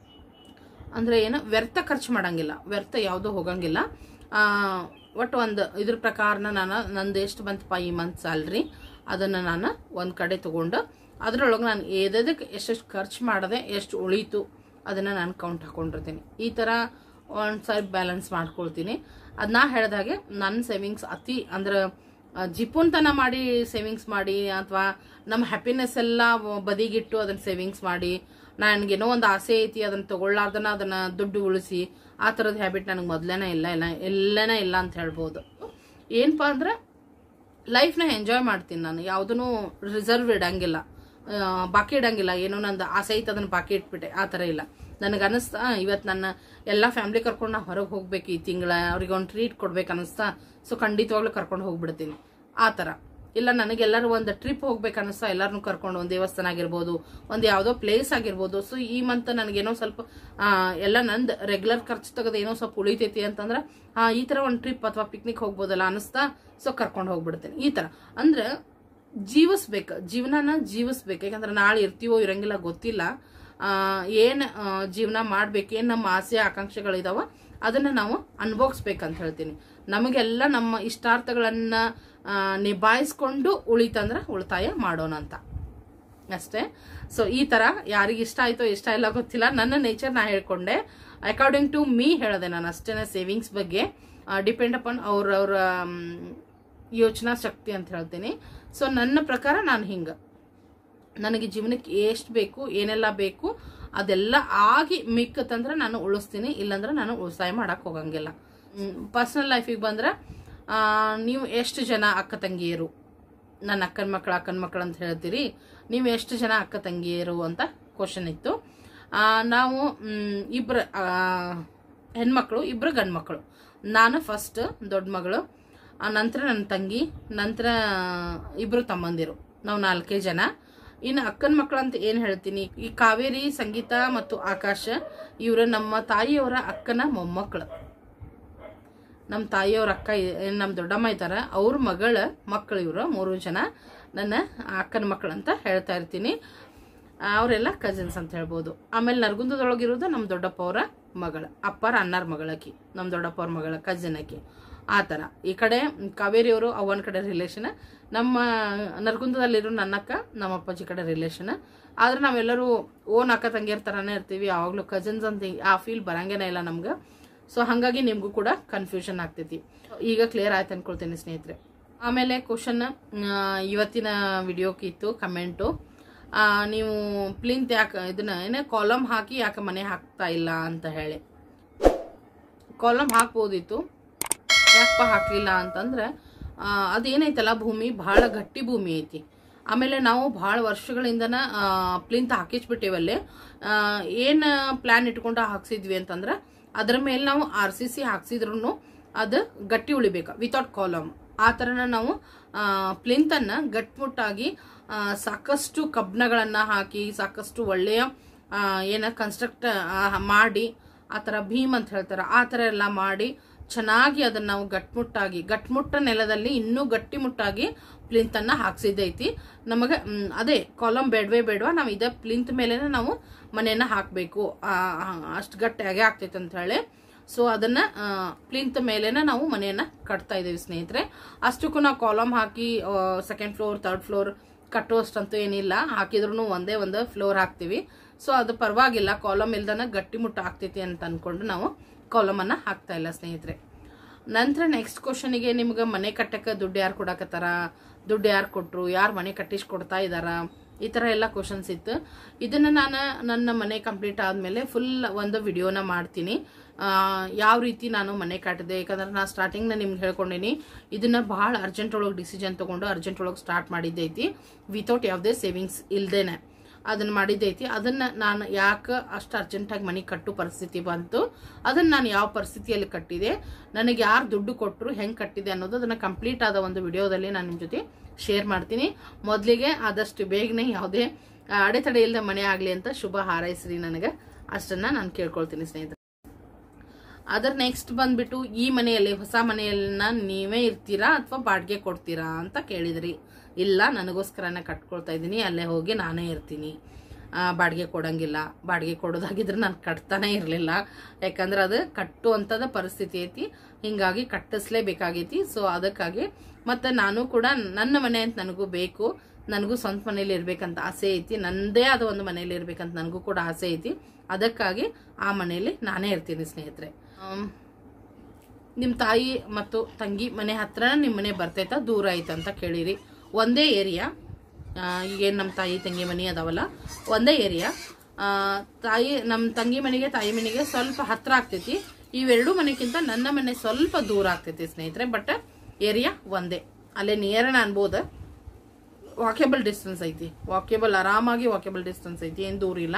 ಅಂದ್ರೆ ಏನು ವ್ಯರ್ಥ ಖರ್ಚು ಮಾಡಂಗಿಲ್ಲ ವ್ಯರ್ಥ ಯಾವುದೂ ಹೋಗಂಗಿಲ್ಲ ಆ, ಒಟ್ಟು ಒಂದು ಇದ್ರ ಪ್ರಕಾರನ ನಾನು ನಂದು ಎಷ್ಟು ಬಂತಪ್ಪ ಈ ಮಂತ್ ಸ್ಯಾಲ್ರಿ ಅದನ್ನು ನಾನು ಒಂದು ಕಡೆ ತಗೊಂಡು ಅದರೊಳಗೆ ನಾನು ಏದಕ್ಕೆ ಎಷ್ಟೆಷ್ಟು ಖರ್ಚು ಮಾಡಿದೆ ಎಷ್ಟು ಉಳೀತು ಅದನ್ನು ನಾನು ಕೌಂಟ್ ಹಾಕೊಂಡಿರ್ತೀನಿ ಈ ಥರ ಒಂದು ಸಾರಿ ಬ್ಯಾಲೆನ್ಸ್ ಮಾಡ್ಕೊಳ್ತೀನಿ ಅದನ್ನ ಹೇಳ್ದಾಗೆ ನನ್ನ ಸೇವಿಂಗ್ಸ್ ಅತಿ ಅಂದ್ರೆ ಆ, ಜಿಪುನ್ತನ ಮಾಡಿ ಸೇವಿಂಗ್ಸ್ ಮಾಡಿ ಅಥವಾ ನಮ್ಮ ಹ್ಯಾಪಿನೆಸ್ ಎಲ್ಲ ಬದಿಗಿಟ್ಟು ಅದನ್ನ ಸೇವಿಂಗ್ಸ್ ಮಾಡಿ ನನಗೇನೋ ಒಂದು ಆಸೆ ಐತಿ ಅದನ್ನ ತಗೊಳ್ಳಾರ್ದನ ಅದನ್ನ ದುಡ್ಡು ಉಳಿಸಿ ಆ ಥರದ ಹ್ಯಾಬಿಟ್ ನನಗೆ ಮೊದಲೇನೇ ಇಲ್ಲ ಇಲ್ಲ ಎಲ್ಲನೇ ಇಲ್ಲ ಅಂತ ಹೇಳ್ಬೋದು ಏನಪ್ಪಾ ಅಂದ್ರೆ ಲೈಫ್ನ ಎಂಜಾಯ್ ಮಾಡ್ತೀನಿ ನಾನು ಯಾವುದೂ ರಿಸರ್ವ್ ಇಡಂಗಿಲ್ಲ ಆ, ಬಾಕಿ ಇಡಂಗಿಲ್ಲ ಏನೋ ನಂದು ಆಸೆ ಐತೆ ಅದನ್ನ ಬಾಕಿ ಇಟ್ಬಿಟ್ಟೆ ಆ ಥರ ಇಲ್ಲ ನನಗೆ ಅನಿಸ್ತಾ ಇವತ್ತು ನನ್ನ ಎಲ್ಲ ಫ್ಯಾಮಿಲಿ ಕರ್ಕೊಂಡು ನಾ ಹೊರಗೆ ಹೋಗ್ಬೇಕು ಈ ತಿಂಗಳ ಅವ್ರಿಗೆ ಒಂದು ಟ್ರೀಟ್ ಕೊಡ್ಬೇಕು ಅನಿಸ್ತಾ ಸೊ ಖಂಡಿತವಾಗ್ಲೂ ಕರ್ಕೊಂಡು ಹೋಗ್ಬಿಡ್ತೀನಿ ಆ ಥರ ಇಲ್ಲ ನನಗೆಲ್ಲರೂ ಒಂದು ಟ್ರಿಪ್ ಹೋಗ್ಬೇಕು ಅನಿಸ್ತಾ ಎಲ್ಲರನ್ನೂ ಕರ್ಕೊಂಡು ಒಂದು ದೇವಸ್ಥಾನ ಆಗಿರ್ಬೋದು ಒಂದು ಯಾವುದೋ ಪ್ಲೇಸ್ ಆಗಿರ್ಬೋದು ಸೊ ಈ ಮಂತ್ ನನಗೇನೋ ಸ್ವಲ್ಪ ಆ, ಎಲ್ಲ ನಂದು ರೆಗ್ಯುಲರ್ ಖರ್ಚು ತೆಗೆದು ಏನೋ ಸ್ವಲ್ಪ ಉಳಿತೈತಿ ಅಂತಂದ್ರೆ ಆ, ಈ ಥರ ಒಂದು ಟ್ರಿಪ್ ಅಥವಾ ಪಿಕ್ನಿಕ್ ಹೋಗ್ಬೋದಲ್ಲ ಅನಿಸ್ತಾ ಸೊ ಕರ್ಕೊಂಡು ಹೋಗ್ಬಿಡ್ತೀನಿ ಈ ಥರ ಅಂದ್ರೆ ಜೀವಿಸ್ಬೇಕು ಜೀವನನ ಜೀವಿಸ್ಬೇಕು ಯಾಕಂದ್ರೆ ನಾಳೆ ಇರ್ತೀವೋ ಇರಂಗಿಲ್ಲ ಗೊತ್ತಿಲ್ಲ ಆ, ಏನ್ ಆ, ಜೀವನ ಮಾಡ್ಬೇಕು ಏನ್ ನಮ್ಮ ಆಸೆ ಆಕಾಂಕ್ಷೆಗಳಿದಾವ ಅದನ್ನ ನಾವು ಅನುಭವಿಸ್ಬೇಕಂತ ಹೇಳ್ತೀನಿ ನಮಗೆಲ್ಲ ನಮ್ಮ ಇಷ್ಟಾರ್ಥಗಳನ್ನ ಆ, ನಿಭಾಯಿಸ್ಕೊಂಡು ಉಳಿತಂದ್ರ ಉಳಿತಾಯ ಮಾಡೋಣ ಅಂತ ಅಷ್ಟೇ ಸೊ ಈ ತರ ಯಾರಿಗೆ ಇಷ್ಟ ಆಯ್ತೋ ಇಷ್ಟ ಇಲ್ಲ ಗೊತ್ತಿಲ್ಲ ನನ್ನ ನೇಚರ್ ನಾ ಹೇಳ್ಕೊಂಡೆ ಅಕಾರ್ಡಿಂಗ್ ಟು ಮೀ ಹೇಳಿದೆ ನಾನು ಅಷ್ಟೇನೆ ಸೇವಿಂಗ್ಸ್ ಬಗ್ಗೆ ಡಿಪೆಂಡ್ ಅಪಾನ್ ಅವ್ರವ್ರ ಯೋಚನಾ ಶಕ್ತಿ ಅಂತ ಹೇಳ್ತೀನಿ ಸೊ ನನ್ನ ಪ್ರಕಾರ ನಾನು ಹಿಂಗೆ ನನಗೆ ಜೀವನಕ್ಕೆ ಎಷ್ಟು ಬೇಕು ಏನೆಲ್ಲ ಬೇಕು ಅದೆಲ್ಲ ಆಗಿ ಮಿಕ್ಕತ್ತಂದ್ರೆ ನಾನು ಉಳಿಸ್ತೀನಿ ಇಲ್ಲಾಂದ್ರೆ ನಾನು ಉಳಿತಾಯ ಮಾಡಕ್ ಹೋಗಂಗಿಲ್ಲ ಪರ್ಸನಲ್ ಲೈಫಿಗೆ ಬಂದ್ರೆ ಆ, ನೀವು ಎಷ್ಟು ಜನ ಅಕ್ಕ ತಂಗಿಯರು ನನ್ನ ಅಕ್ಕನ ಮಕ್ಕಳು ಅಕ್ಕನ ಮಕ್ಕಳು ಅಂತ ಹೇಳ್ತೀರಿ ನೀವು ಎಷ್ಟು ಜನ ಅಕ್ಕ ತಂಗಿಯರು ಅಂತ ಕ್ವಶನ್ ಇತ್ತು ಆ, ನಾವು ಮ್, ಇಬ್ರು ಆ, ಹೆಣ್ಮಕ್ಳು ಇಬ್ರು ಗಂಡು ಮಕ್ಕಳು ನಾನು ಫಸ್ಟ್ ದೊಡ್ಡ ಮಗಳು ಆ, ನಂತರ ನನ್ನ ತಂಗಿ ನಂತರ ಇಬ್ರು ತಮ್ಮಂದಿರು ನಾವು ನಾಲ್ಕೇ ಜನ ಇನ್ನು ಅಕ್ಕನ ಮಕ್ಕಳು ಅಂತ ಏನು ಹೇಳ್ತೀನಿ ಈ ಕಾವೇರಿ ಸಂಗೀತ ಮತ್ತು ಆಕಾಶ ಇವರು ನಮ್ಮ ತಾಯಿಯವರ ಅಕ್ಕನ ಮೊಮ್ಮಕ್ಕಳು ನಮ್ಮ ತಾಯಿಯವ್ರ ಅಕ್ಕ ಏನ್ ನಮ್ಮ ದೊಡ್ಡಮ್ಮ ಇದ್ದಾರೆ ಅವ್ರ ಮಗಳ ಮಕ್ಕಳು ಇವರು ಮೂರು ಜನ ನನ್ನ ಅಕ್ಕನ ಮಕ್ಕಳು ಅಂತ ಹೇಳ್ತಾ ಇರ್ತೀನಿ ಅವರೆಲ್ಲ ಕಸಿನ್ಸ್ ಅಂತ ಹೇಳ್ಬೋದು ಆಮೇಲೆ ನರಗುಂದದೊಳಗಿರೋದು ನಮ್ಮ ದೊಡ್ಡಪ್ಪ ಅವರ ಮಗಳ ಅಪ್ಪರ ಅಣ್ಣಾರ ಮಗಳಕಿ ನಮ್ಮ ದೊಡ್ಡಪ್ಪ ಅವ್ರ ಮಗಳ ಕಸಿನ್ ಆಕಿ ಆ ಥರ ಈ ಕಡೆ ಕಾವೇರಿಯವರು ಅವನ ಕಡೆ ರಿಲೇಷನ್ ನಮ್ಮ ನರಗುಂದದಲ್ಲಿರೋ ನನ್ನ ಅಕ್ಕ ನಮ್ಮ ಅಪ್ಪಾಜಿ ಕಡೆ ರಿಲೇಷನ್ ಆದ್ರೆ ನಾವೆಲ್ಲರೂ ಓನ್ ಅಕ್ಕ ತಂಗಿಯರ್ ಥರನೇ ಇರ್ತೀವಿ ಯಾವಾಗಲೂ ಕಸಿನ್ಸ್ ಅಂತ ಆ ಫೀಲ್ ಬರಂಗೇನೇ ಇಲ್ಲ ನಮ್ಗೆ ಸೊ ಹಾಗಾಗಿ ನಿಮಗೂ ಕೂಡ ಕನ್ಫ್ಯೂಷನ್ ಆಗ್ತೈತಿ ಈಗ ಕ್ಲಿಯರ್ ಆಯ್ತು ಅನ್ಕೊಳ್ತೀನಿ ಸ್ನೇಹಿತರೆ ಆಮೇಲೆ ಕ್ವಶನ್ ಇವತ್ತಿನ ವಿಡಿಯೋಕ್ಕೆ ಇತ್ತು ಕಮೆಂಟು ನೀವು ಪ್ಲಿಂತ್ ಯಾಕೆ ಇದನ್ನ ಏನೇ ಕಾಲಮ್ ಹಾಕಿ ಯಾಕೆ ಮನೆ ಹಾಕ್ತಾ ಇಲ್ಲ ಅಂತ ಹೇಳಿ ಕಾಲಮ್ ಹಾಕ್ಬೋದಿತ್ತು ಯಾಕಪ್ಪ ಹಾಕ್ಲಿಲ್ಲ ಅಂತಂದ್ರೆ ಆ, ಅದೇನೈತಲ್ಲ ಭೂಮಿ ಬಹಳ ಗಟ್ಟಿ ಭೂಮಿ ಐತಿ ಆಮೇಲೆ ನಾವು ಭಾಳ ವರ್ಷಗಳಿಂದನ ಪ್ಲಿಂತ್ ಹಾಕಿಸ್ಬಿಟ್ಟಿವಲ್ಲೇ ಏನು ಪ್ಲಾನ್ ಇಟ್ಕೊಂಡು ಹಾಕ್ಸಿದ್ವಿ ಅಂತಂದ್ರೆ ಅದ್ರ ಮೇಲೆ ನಾವು ಆರ್ ಸಿ ಸಿ ಹಾಕ್ಸಿದ್ರು ಅದು ಗಟ್ಟಿ ಉಳಿಬೇಕು ವಿತೌಟ್ ಕಾಲಮ್ ಆ ಥರನ ನಾವು ಪ್ಲಿಂತನ್ನ ಗಟ್ಮುಟ್ಟಾಗಿ ಆ, ಸಾಕಷ್ಟು ಕಬ್ಣಗಳನ್ನು ಹಾಕಿ ಸಾಕಷ್ಟು ಒಳ್ಳೆಯ ಆ, ಏನ ಕನ್ಸ್ಟ್ರಕ್ಟ್ ಮಾಡಿ ಆ ಥರ ಭೀಮ್ ಅಂತ ಹೇಳ್ತಾರೆ ಆ ಥರ ಎಲ್ಲ ಮಾಡಿ ಚೆನ್ನಾಗಿ ಅದನ್ನ ನಾವು ಗಟ್ಮುಟ್ಟಾಗಿ ಗಟ್ಮುಟ್ಟ ನೆಲದಲ್ಲಿ ಇನ್ನೂ ಗಟ್ಟಿಮುಟ್ಟಾಗಿ ಪ್ಲಿಂತ್ ಅನ್ನ ಹಾಕ್ಸಿದ್ದೈತಿ ನಮಗೆ ಮ್, ಅದೇ ಕಾಲಮ್ ಬೇಡವೇ ಬೇಡವಾ ನಾವು ಇದೇ ಪ್ಲಿಂತ್ ಮೇಲೆನೆ ನಾವು ಮನೆಯನ್ನ ಹಾಕಬೇಕು ಅಷ್ಟು ಗಟ್ಟಿಯಾಗಿ ಆಗ್ತೈತೆ ಅಂತ ಹೇಳಿ ಸೊ ಅದನ್ನ ಪ್ಲಿಂತ್ ಮೇಲೆನೆ ನಾವು ಮನೆಯನ್ನ ಕಟ್ತಾ ಇದೀವಿ ಸ್ನೇಹಿತರೆ ಅಷ್ಟಕ್ಕೂ ನಾವು ಕಾಲಮ್ ಹಾಕಿ ಸೆಕೆಂಡ್ ಫ್ಲೋರ್ ಥರ್ಡ್ ಫ್ಲೋರ್ ಕಟ್ಟುವಷ್ಟಂತೂ ಏನಿಲ್ಲ ಹಾಕಿದ್ರು ಒಂದೇ ಒಂದು ಫ್ಲೋರ್ ಹಾಕ್ತಿವಿ ಸೊ ಅದು ಪರವಾಗಿಲ್ಲ ಕಾಲಮ್ ಇಲ್ದನ ಗಟ್ಟಿಮುಟ್ಟ ಆಗ್ತೈತಿ ಅಂತ ಅನ್ಕೊಂಡು ನಾವು ಕಾಲಮ್ ಅನ್ನ ಹಾಕ್ತಾ ಇಲ್ಲ ಸ್ನೇಹಿತರೆ ನಂತರ ನೆಕ್ಸ್ಟ್ ಕ್ವಶನಿಗೆ ನಿಮ್ಗೆ ಮನೆ ಕಟ್ಟಕ್ಕೆ ದುಡ್ಡು ಯಾರು ಕೊಡಕತ್ತಾರ ದುಡ್ಡು ಯಾರು ಕೊಟ್ರು ಯಾರು ಮನೆ ಕಟ್ಟಿಸಿ ಕೊಡ್ತಾ ಇದಾರ ಈ ಥರ ಎಲ್ಲ ಕ್ವಶನ್ಸ್ ಇತ್ತು ಇದನ್ನ ನಾನು ನನ್ನ ಮನೆ ಕಂಪ್ಲೀಟ್ ಆದಮೇಲೆ ಫುಲ್ ಒಂದು ವಿಡಿಯೋನ ಮಾಡ್ತೀನಿ ಆ, ಯಾವ ರೀತಿ ನಾನು ಮನೆ ಕಟ್ಟಿದೆ ಯಾಕಂದ್ರೆ ನಾನು ಸ್ಟಾರ್ಟಿಂಗ್ನ ನಿಮ್ಗೆ ಹೇಳ್ಕೊಂಡಿನಿ ಇದನ್ನ ಭಾಳ ಅರ್ಜೆಂಟ್ ಒಳಗೆ ಡಿಸಿಷನ್ ತಗೊಂಡು ಅರ್ಜೆಂಟ್ ಒಳಗೆ ಸ್ಟಾರ್ಟ್ ಮಾಡಿದ್ದೈತಿ ವಿತೌಟ್ ಯಾವುದೇ ಸೇವಿಂಗ್ಸ್ ಇಲ್ದೇನೆ ಅದನ್ನ ಮಾಡಿದ್ದೈತಿ ಅದನ್ನ ನಾನು ಯಾಕೆ ಅಷ್ಟು ಅರ್ಜೆಂಟಾಗಿ ಮನೆ ಕಟ್ಟು ಪರಿಸ್ಥಿತಿ ಬಂತು ಅದನ್ನ ನಾನು ಯಾವ ಪರಿಸ್ಥಿತಿಯಲ್ಲಿ ಕಟ್ಟಿದೆ ನನಗೆ ಯಾರು ದುಡ್ಡು ಕೊಟ್ಟರು ಹೆಂಗೆ ಕಟ್ಟಿದೆ ಅನ್ನೋದು ಅದನ್ನ ಕಂಪ್ಲೀಟ್ ಆದ ಒಂದು ವಿಡಿಯೋದಲ್ಲಿ ನಾನು ನಿಮ್ಮ ಜೊತೆ ಶೇರ್ ಮಾಡ್ತೀನಿ ಮೊದಲಿಗೆ ಆದಷ್ಟು ಬೇಗನೆ ಯಾವುದೇ ಆ, ಅಡೆತಡೆ ಇಲ್ಲದೆ ಮನೆ ಆಗಲಿ ಅಂತ ಶುಭ ಹಾರೈಸ್ರಿ ನನಗೆ ಅಷ್ಟನ್ನ ನಾನು ಕೇಳ್ಕೊಳ್ತೀನಿ ಸ್ನೇಹಿತರೆ ಅದರ ನೆಕ್ಸ್ಟ್ ಬಂದ್ಬಿಟ್ಟು ಈ ಮನೆಯಲ್ಲಿ ಹೊಸ ಮನೆಯನ್ನ ನೀವೇ ಇರ್ತೀರಾ ಅಥವಾ ಬಾಡಿಗೆ ಕೊಡ್ತೀರಾ ಅಂತ ಕೇಳಿದ್ರಿ ಇಲ್ಲ ನನಗೋಸ್ಕರನೇ ಕಟ್ಕೊಳ್ತಾ ಇದ್ದೀನಿ ಅಲ್ಲೇ ಹೋಗಿ ನಾನೇ ಇರ್ತೀನಿ ಆ, ಬಾಡಿಗೆ ಕೊಡಂಗಿಲ್ಲ ಬಾಡಿಗೆ ಕೊಡೋದಾಗಿದ್ರೆ ನಾನು ಕಟ್ತಾನೆ ಇರಲಿಲ್ಲ ಯಾಕಂದ್ರೆ ಅದು ಕಟ್ಟುವಂಥದ್ದು ಪರಿಸ್ಥಿತಿ ಐತಿ ಹಿಂಗಾಗಿ ಕಟ್ಟಿಸ್ಲೇಬೇಕಾಗೈತಿ ಸೊ ಅದಕ್ಕಾಗಿ ಮತ್ತು ನಾನು ಕೂಡ ನನ್ನ ಮನೆ ಅಂತ ನನಗೂ ಬೇಕು ನನಗೂ ಸ್ವಂತ ಮನೇಲಿ ಇರ್ಬೇಕಂತ ಆಸೆ ಐತಿ ನನ್ನದೇ ಆದ ಒಂದು ಮನೇಲಿ ಇರ್ಬೇಕಂತ ನನಗೂ ಕೂಡ ಆಸೆ ಐತಿ ಅದಕ್ಕಾಗಿ ಆ ಮನೆಯಲ್ಲಿ ನಾನೇ ಇರ್ತೀನಿ ಸ್ನೇಹಿತರೆ ಆಮ್, ನಿಮ್ಮ ತಾಯಿ ಮತ್ತು ತಂಗಿ ಮನೆ ಹತ್ರ ನಿಮ್ಮ ಮನೆ ಬರ್ತೈತ ದೂರ ಐತ ಅಂತ ಕೇಳಿರಿ ಒಂದೇ ಏರಿಯಾ ಈಗೇನು ನಮ್ಮ ತಾಯಿ ತಂಗಿ ಮನೆ ಅದಾವಲ್ಲ ಒಂದೇ ಏರಿಯಾ ತಾಯಿ ನಮ್ಮ ತಂಗಿ ಮನೆಗೆ ತಾಯಿ ಮನೆಗೆ ಸ್ವಲ್ಪ ಹತ್ರ ಆಗ್ತೈತಿ ಇವೆರಡು ಮನೆಗಿಂತ ನನ್ನ ಮನೆ ಸ್ವಲ್ಪ ದೂರ ಆಗ್ತೈತಿ ಸ್ನೇಹಿತರೆ ಬಟ್ ಏರಿಯಾ ಒಂದೇ ಅಲ್ಲೇ ನಿಯರನ ಅನ್ಬೋದು ವಾಕೇಬಲ್ ಡಿಸ್ಟೆನ್ಸ್ ಐತಿ ವಾಕೇಬಲ್ ಆರಾಮಾಗಿ ವಾಕೇಬಲ್ ಡಿಸ್ಟೆನ್ಸ್ ಐತಿ ಏನು ದೂರ ಇಲ್ಲ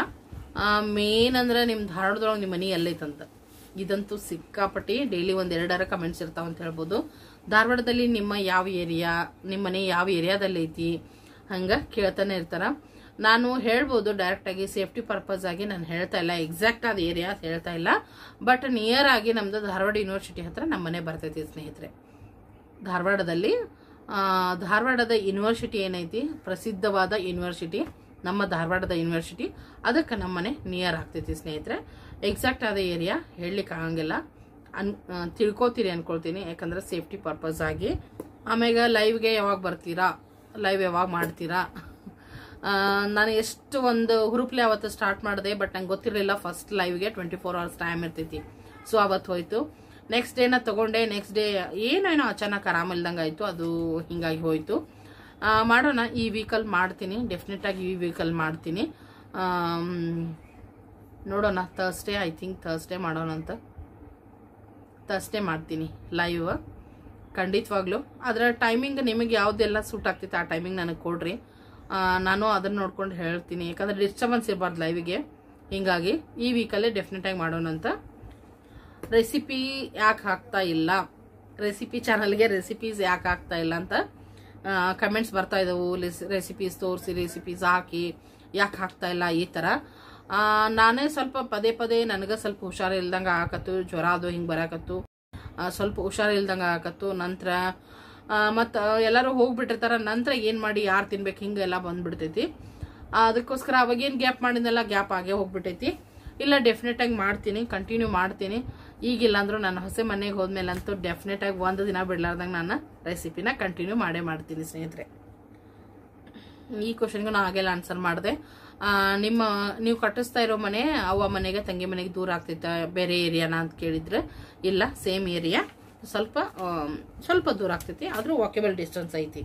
ಮೇನ್ ಅಂದ್ರೆ ನಿಮ್ಮ ಧಾರವಾಡದೊಳಗೆ ನಿಮ್ಮ ಮನೆ ಎಲ್ಲೈತಂತ ಇದಂತೂ ಸಿಕ್ಕಾಪಟ್ಟಿ ಡೈಲಿ ಒಂದ್ ಎರಡರ ಕಮೆಂಟ್ಸ್ ಇರ್ತಾವ ಅಂತ ಹೇಳ್ಬೋದು ಧಾರವಾಡದಲ್ಲಿ ನಿಮ್ಮ ಯಾವ ಏರಿಯಾ ನಿಮ್ಮ ಮನೆ ಯಾವ ಏರಿಯಾದಲ್ಲಿ ಐತಿ ಹಂಗ ಕೇಳ್ತಾನೆ ಇರ್ತಾರ ನಾನು ಹೇಳ್ಬೋದು ಡೈರೆಕ್ಟ್ ಆಗಿ ಸೇಫ್ಟಿ ಪರ್ಪಸ್ ಆಗಿ ನಾನು ಹೇಳ್ತಾ ಇಲ್ಲ ಎಕ್ಸಾಕ್ಟ್ ಆದ ಏರಿಯಾ ಹೇಳ್ತಾ ಇಲ್ಲ ಬಟ್ ನಿಯರ್ ಆಗಿ ನಮ್ದು ಧಾರವಾಡ ಯೂನಿವರ್ಸಿಟಿ ಹತ್ರ ನಮ್ಮ ಮನೆ ಬರ್ತೈತಿ ಸ್ನೇಹಿತರೆ ಧಾರವಾಡದಲ್ಲಿ ಆ, ಧಾರವಾಡದ ಯೂನಿವರ್ಸಿಟಿ ಏನೈತಿ ಪ್ರಸಿದ್ಧವಾದ ಯೂನಿವರ್ಸಿಟಿ ನಮ್ಮ ಧಾರವಾಡದ ಯೂನಿವರ್ಸಿಟಿ ಅದಕ್ಕೆ ನಮ್ಮ ಮನೆ ನಿಯರ್ ಆಗ್ತೈತಿ ಸ್ನೇಹಿತರೆ ಎಕ್ಸಾಕ್ಟ್ ಆದ ಏರಿಯಾ ಹೇಳಲಿಕ್ಕೆ ಆಗಂಗಿಲ್ಲ ಅನ್ ಆ, ತಿಳ್ಕೊತೀರಿ ಅನ್ಕೊಳ್ತೀನಿ ಯಾಕಂದ್ರೆ ಸೇಫ್ಟಿ ಪರ್ಪಸ್ ಆಗಿ ಆಮ್ಯಾಗ ಲೈವ್ಗೆ ಯಾವಾಗ ಬರ್ತೀರಾ ಲೈವ್ ಯಾವಾಗ ಮಾಡ್ತೀರಾ ಆ, ನಾನು ಎಷ್ಟು ಒಂದು ಹುರುಪ್ಲೆ ಅವತ್ತು ಸ್ಟಾರ್ಟ್ ಮಾಡಿದೆ ಬಟ್ ನಂಗೆ ಗೊತ್ತಿರಲಿಲ್ಲ ಫಸ್ಟ್ ಲೈವ್ಗೆ ಟ್ವೆಂಟಿ ಫೋರ್ ಅವರ್ಸ್ ಟೈಮ್ ಇರ್ತೈತಿ ಸೊ ಅವತ್ತು ಹೋಯ್ತು ನೆಕ್ಸ್ಟ್ ಡೇನ ತಗೊಂಡೆ ನೆಕ್ಸ್ಟ್ ಡೇ ಏನೇನೋ ಅಚಾನಕ್ ಆರಾಮಿಲ್ದಂಗೆ ಆಯಿತು ಅದು ಹಿಂಗಾಗಿ ಹೋಯಿತು ಆ, ಮಾಡೋಣ ಈ ವೀಕಲ್ ಮಾಡ್ತೀನಿ ಡೆಫಿನೆಟಾಗಿ ಈ ವೀಕಲ್ ಮಾಡ್ತೀನಿ ಆಮ್, ನೋಡೋಣ ಥರ್ಸ್ಡೇ ಐ ಥಿಂಕ್ ಥರ್ಸ್ಡೇ ಮಾಡೋಣ ಅಂತ ಥರ್ಸ್ಡೇ ಮಾಡ್ತೀನಿ ಲೈವ್ ಖಂಡಿತವಾಗ್ಲೂ ಅದರ ಟೈಮಿಂಗ್ ನಿಮಗೆ ಯಾವುದೆಲ್ಲ ಸೂಟ್ ಆಗ್ತೈತೆ ಆ ಟೈಮಿಂಗ್ ನನಗೆ ಕೊಡ್ರಿ ಆ, ನಾನು ಅದನ್ನು ನೋಡ್ಕೊಂಡು ಹೇಳ್ತೀನಿ ಯಾಕಂದ್ರೆ ಡಿಸ್ಟರ್ಬೆನ್ಸ್ ಇರಬಾರ್ದು ಲೈವಿಗೆ ಹಿಂಗಾಗಿ ಈ ವೀಕಲ್ಲೇ ಡೆಫಿನೆಟಾಗಿ ಮಾಡೋಣ ಅಂತ ರೆಸಿಪಿ ಯಾಕೆ ಹಾಕ್ತಾ ಇಲ್ಲ ರೆಸಿಪಿ ಚಾನಲ್ಗೆ ರೆಸಿಪೀಸ್ ಯಾಕೆ ಹಾಕ್ತಾ ಇಲ್ಲ ಅಂತ ಕಮೆಂಟ್ಸ್ ಬರ್ತಾ ಇದ್ದವು ರೆಸಿಪೀಸ್ ತೋರಿಸಿ ರೆಸಿಪೀಸ್ ಹಾಕಿ ಯಾಕೆ ಹಾಕ್ತಾ ಇಲ್ಲ ಈ ಥರ ಆ, ನಾನೇ ಸ್ವಲ್ಪ ಪದೇ ಪದೇ ನನಗೆ ಸ್ವಲ್ಪ ಹುಷಾರಿಲ್ದಂಗೆ ಆಕತ್ತು ಜ್ವರ ಅದು ಹಿಂಗೆ ಬರಾಕತ್ತು ಆ, ಸ್ವಲ್ಪ ಹುಷಾರಿಲ್ದಂಗೆ ಆಕತ್ತು ನಂತರ ಮತ್ತು ಎಲ್ಲರೂ ಹೋಗ್ಬಿಟ್ಟಿರ್ತಾರ ನಂತರ ಏನು ಮಾಡಿ ಯಾರು ತಿನ್ಬೇಕು ಹಿಂಗೆಲ್ಲ ಬಂದ್ಬಿಡ್ತೈತಿ ಆ, ಅದಕ್ಕೋಸ್ಕರ ಅವಾಗೇನು ಗ್ಯಾಪ್ ಮಾಡಿದ್ನೆಲ್ಲ ಗ್ಯಾಪ್ ಆಗೇ ಹೋಗ್ಬಿಟ್ಟೈತಿ ಇಲ್ಲ ಡೆಫಿನೆಟ್ ಆಗಿ ಮಾಡ್ತೀನಿ ಕಂಟಿನ್ಯೂ ಮಾಡ್ತೀನಿ ಈಗಿಲ್ಲ ಅಂದ್ರೂ ನಾನು ಹೊಸ ಮನೆಗೆ ಹೋದ್ಮೇಲೆ ಅಂತೂ ಡೆಫಿನೆಟ್ ಆಗಿ ಒಂದು ದಿನ ಬಿಡ್ಲಾರ್ದಂಗೆ ನಾನು ರೆಸಿಪಿನ ಕಂಟಿನ್ಯೂ ಮಾಡೇ ಮಾಡ್ತೀನಿ ಸ್ನೇಹಿತರೆ ಈ ಕ್ವಶನ್ಗೂ ನಾನು ಹಾಗೆಲ್ಲ ಆನ್ಸರ್ ಮಾಡಿದೆ ನಿಮ್ಮ ನೀವು ಕಟ್ಟಿಸ್ತಾ ಇರೋ ಮನೆ ಅವ್ವ ಮನೆಗೆ ತಂಗಿ ಮನೆಗೆ ದೂರ ಆಗ್ತೈತೆ ಬೇರೆ ಏರಿಯಾನ ಅಂತ ಕೇಳಿದ್ರೆ ಇಲ್ಲ ಸೇಮ್ ಏರಿಯಾ ಸ್ವಲ್ಪ ಆಮ್, ಸ್ವಲ್ಪ ದೂರ ಆಗ್ತೈತಿ ಆದರೂ ವಾಕೆಬಲ್ ಡಿಸ್ಟೆನ್ಸ್ ಐತಿ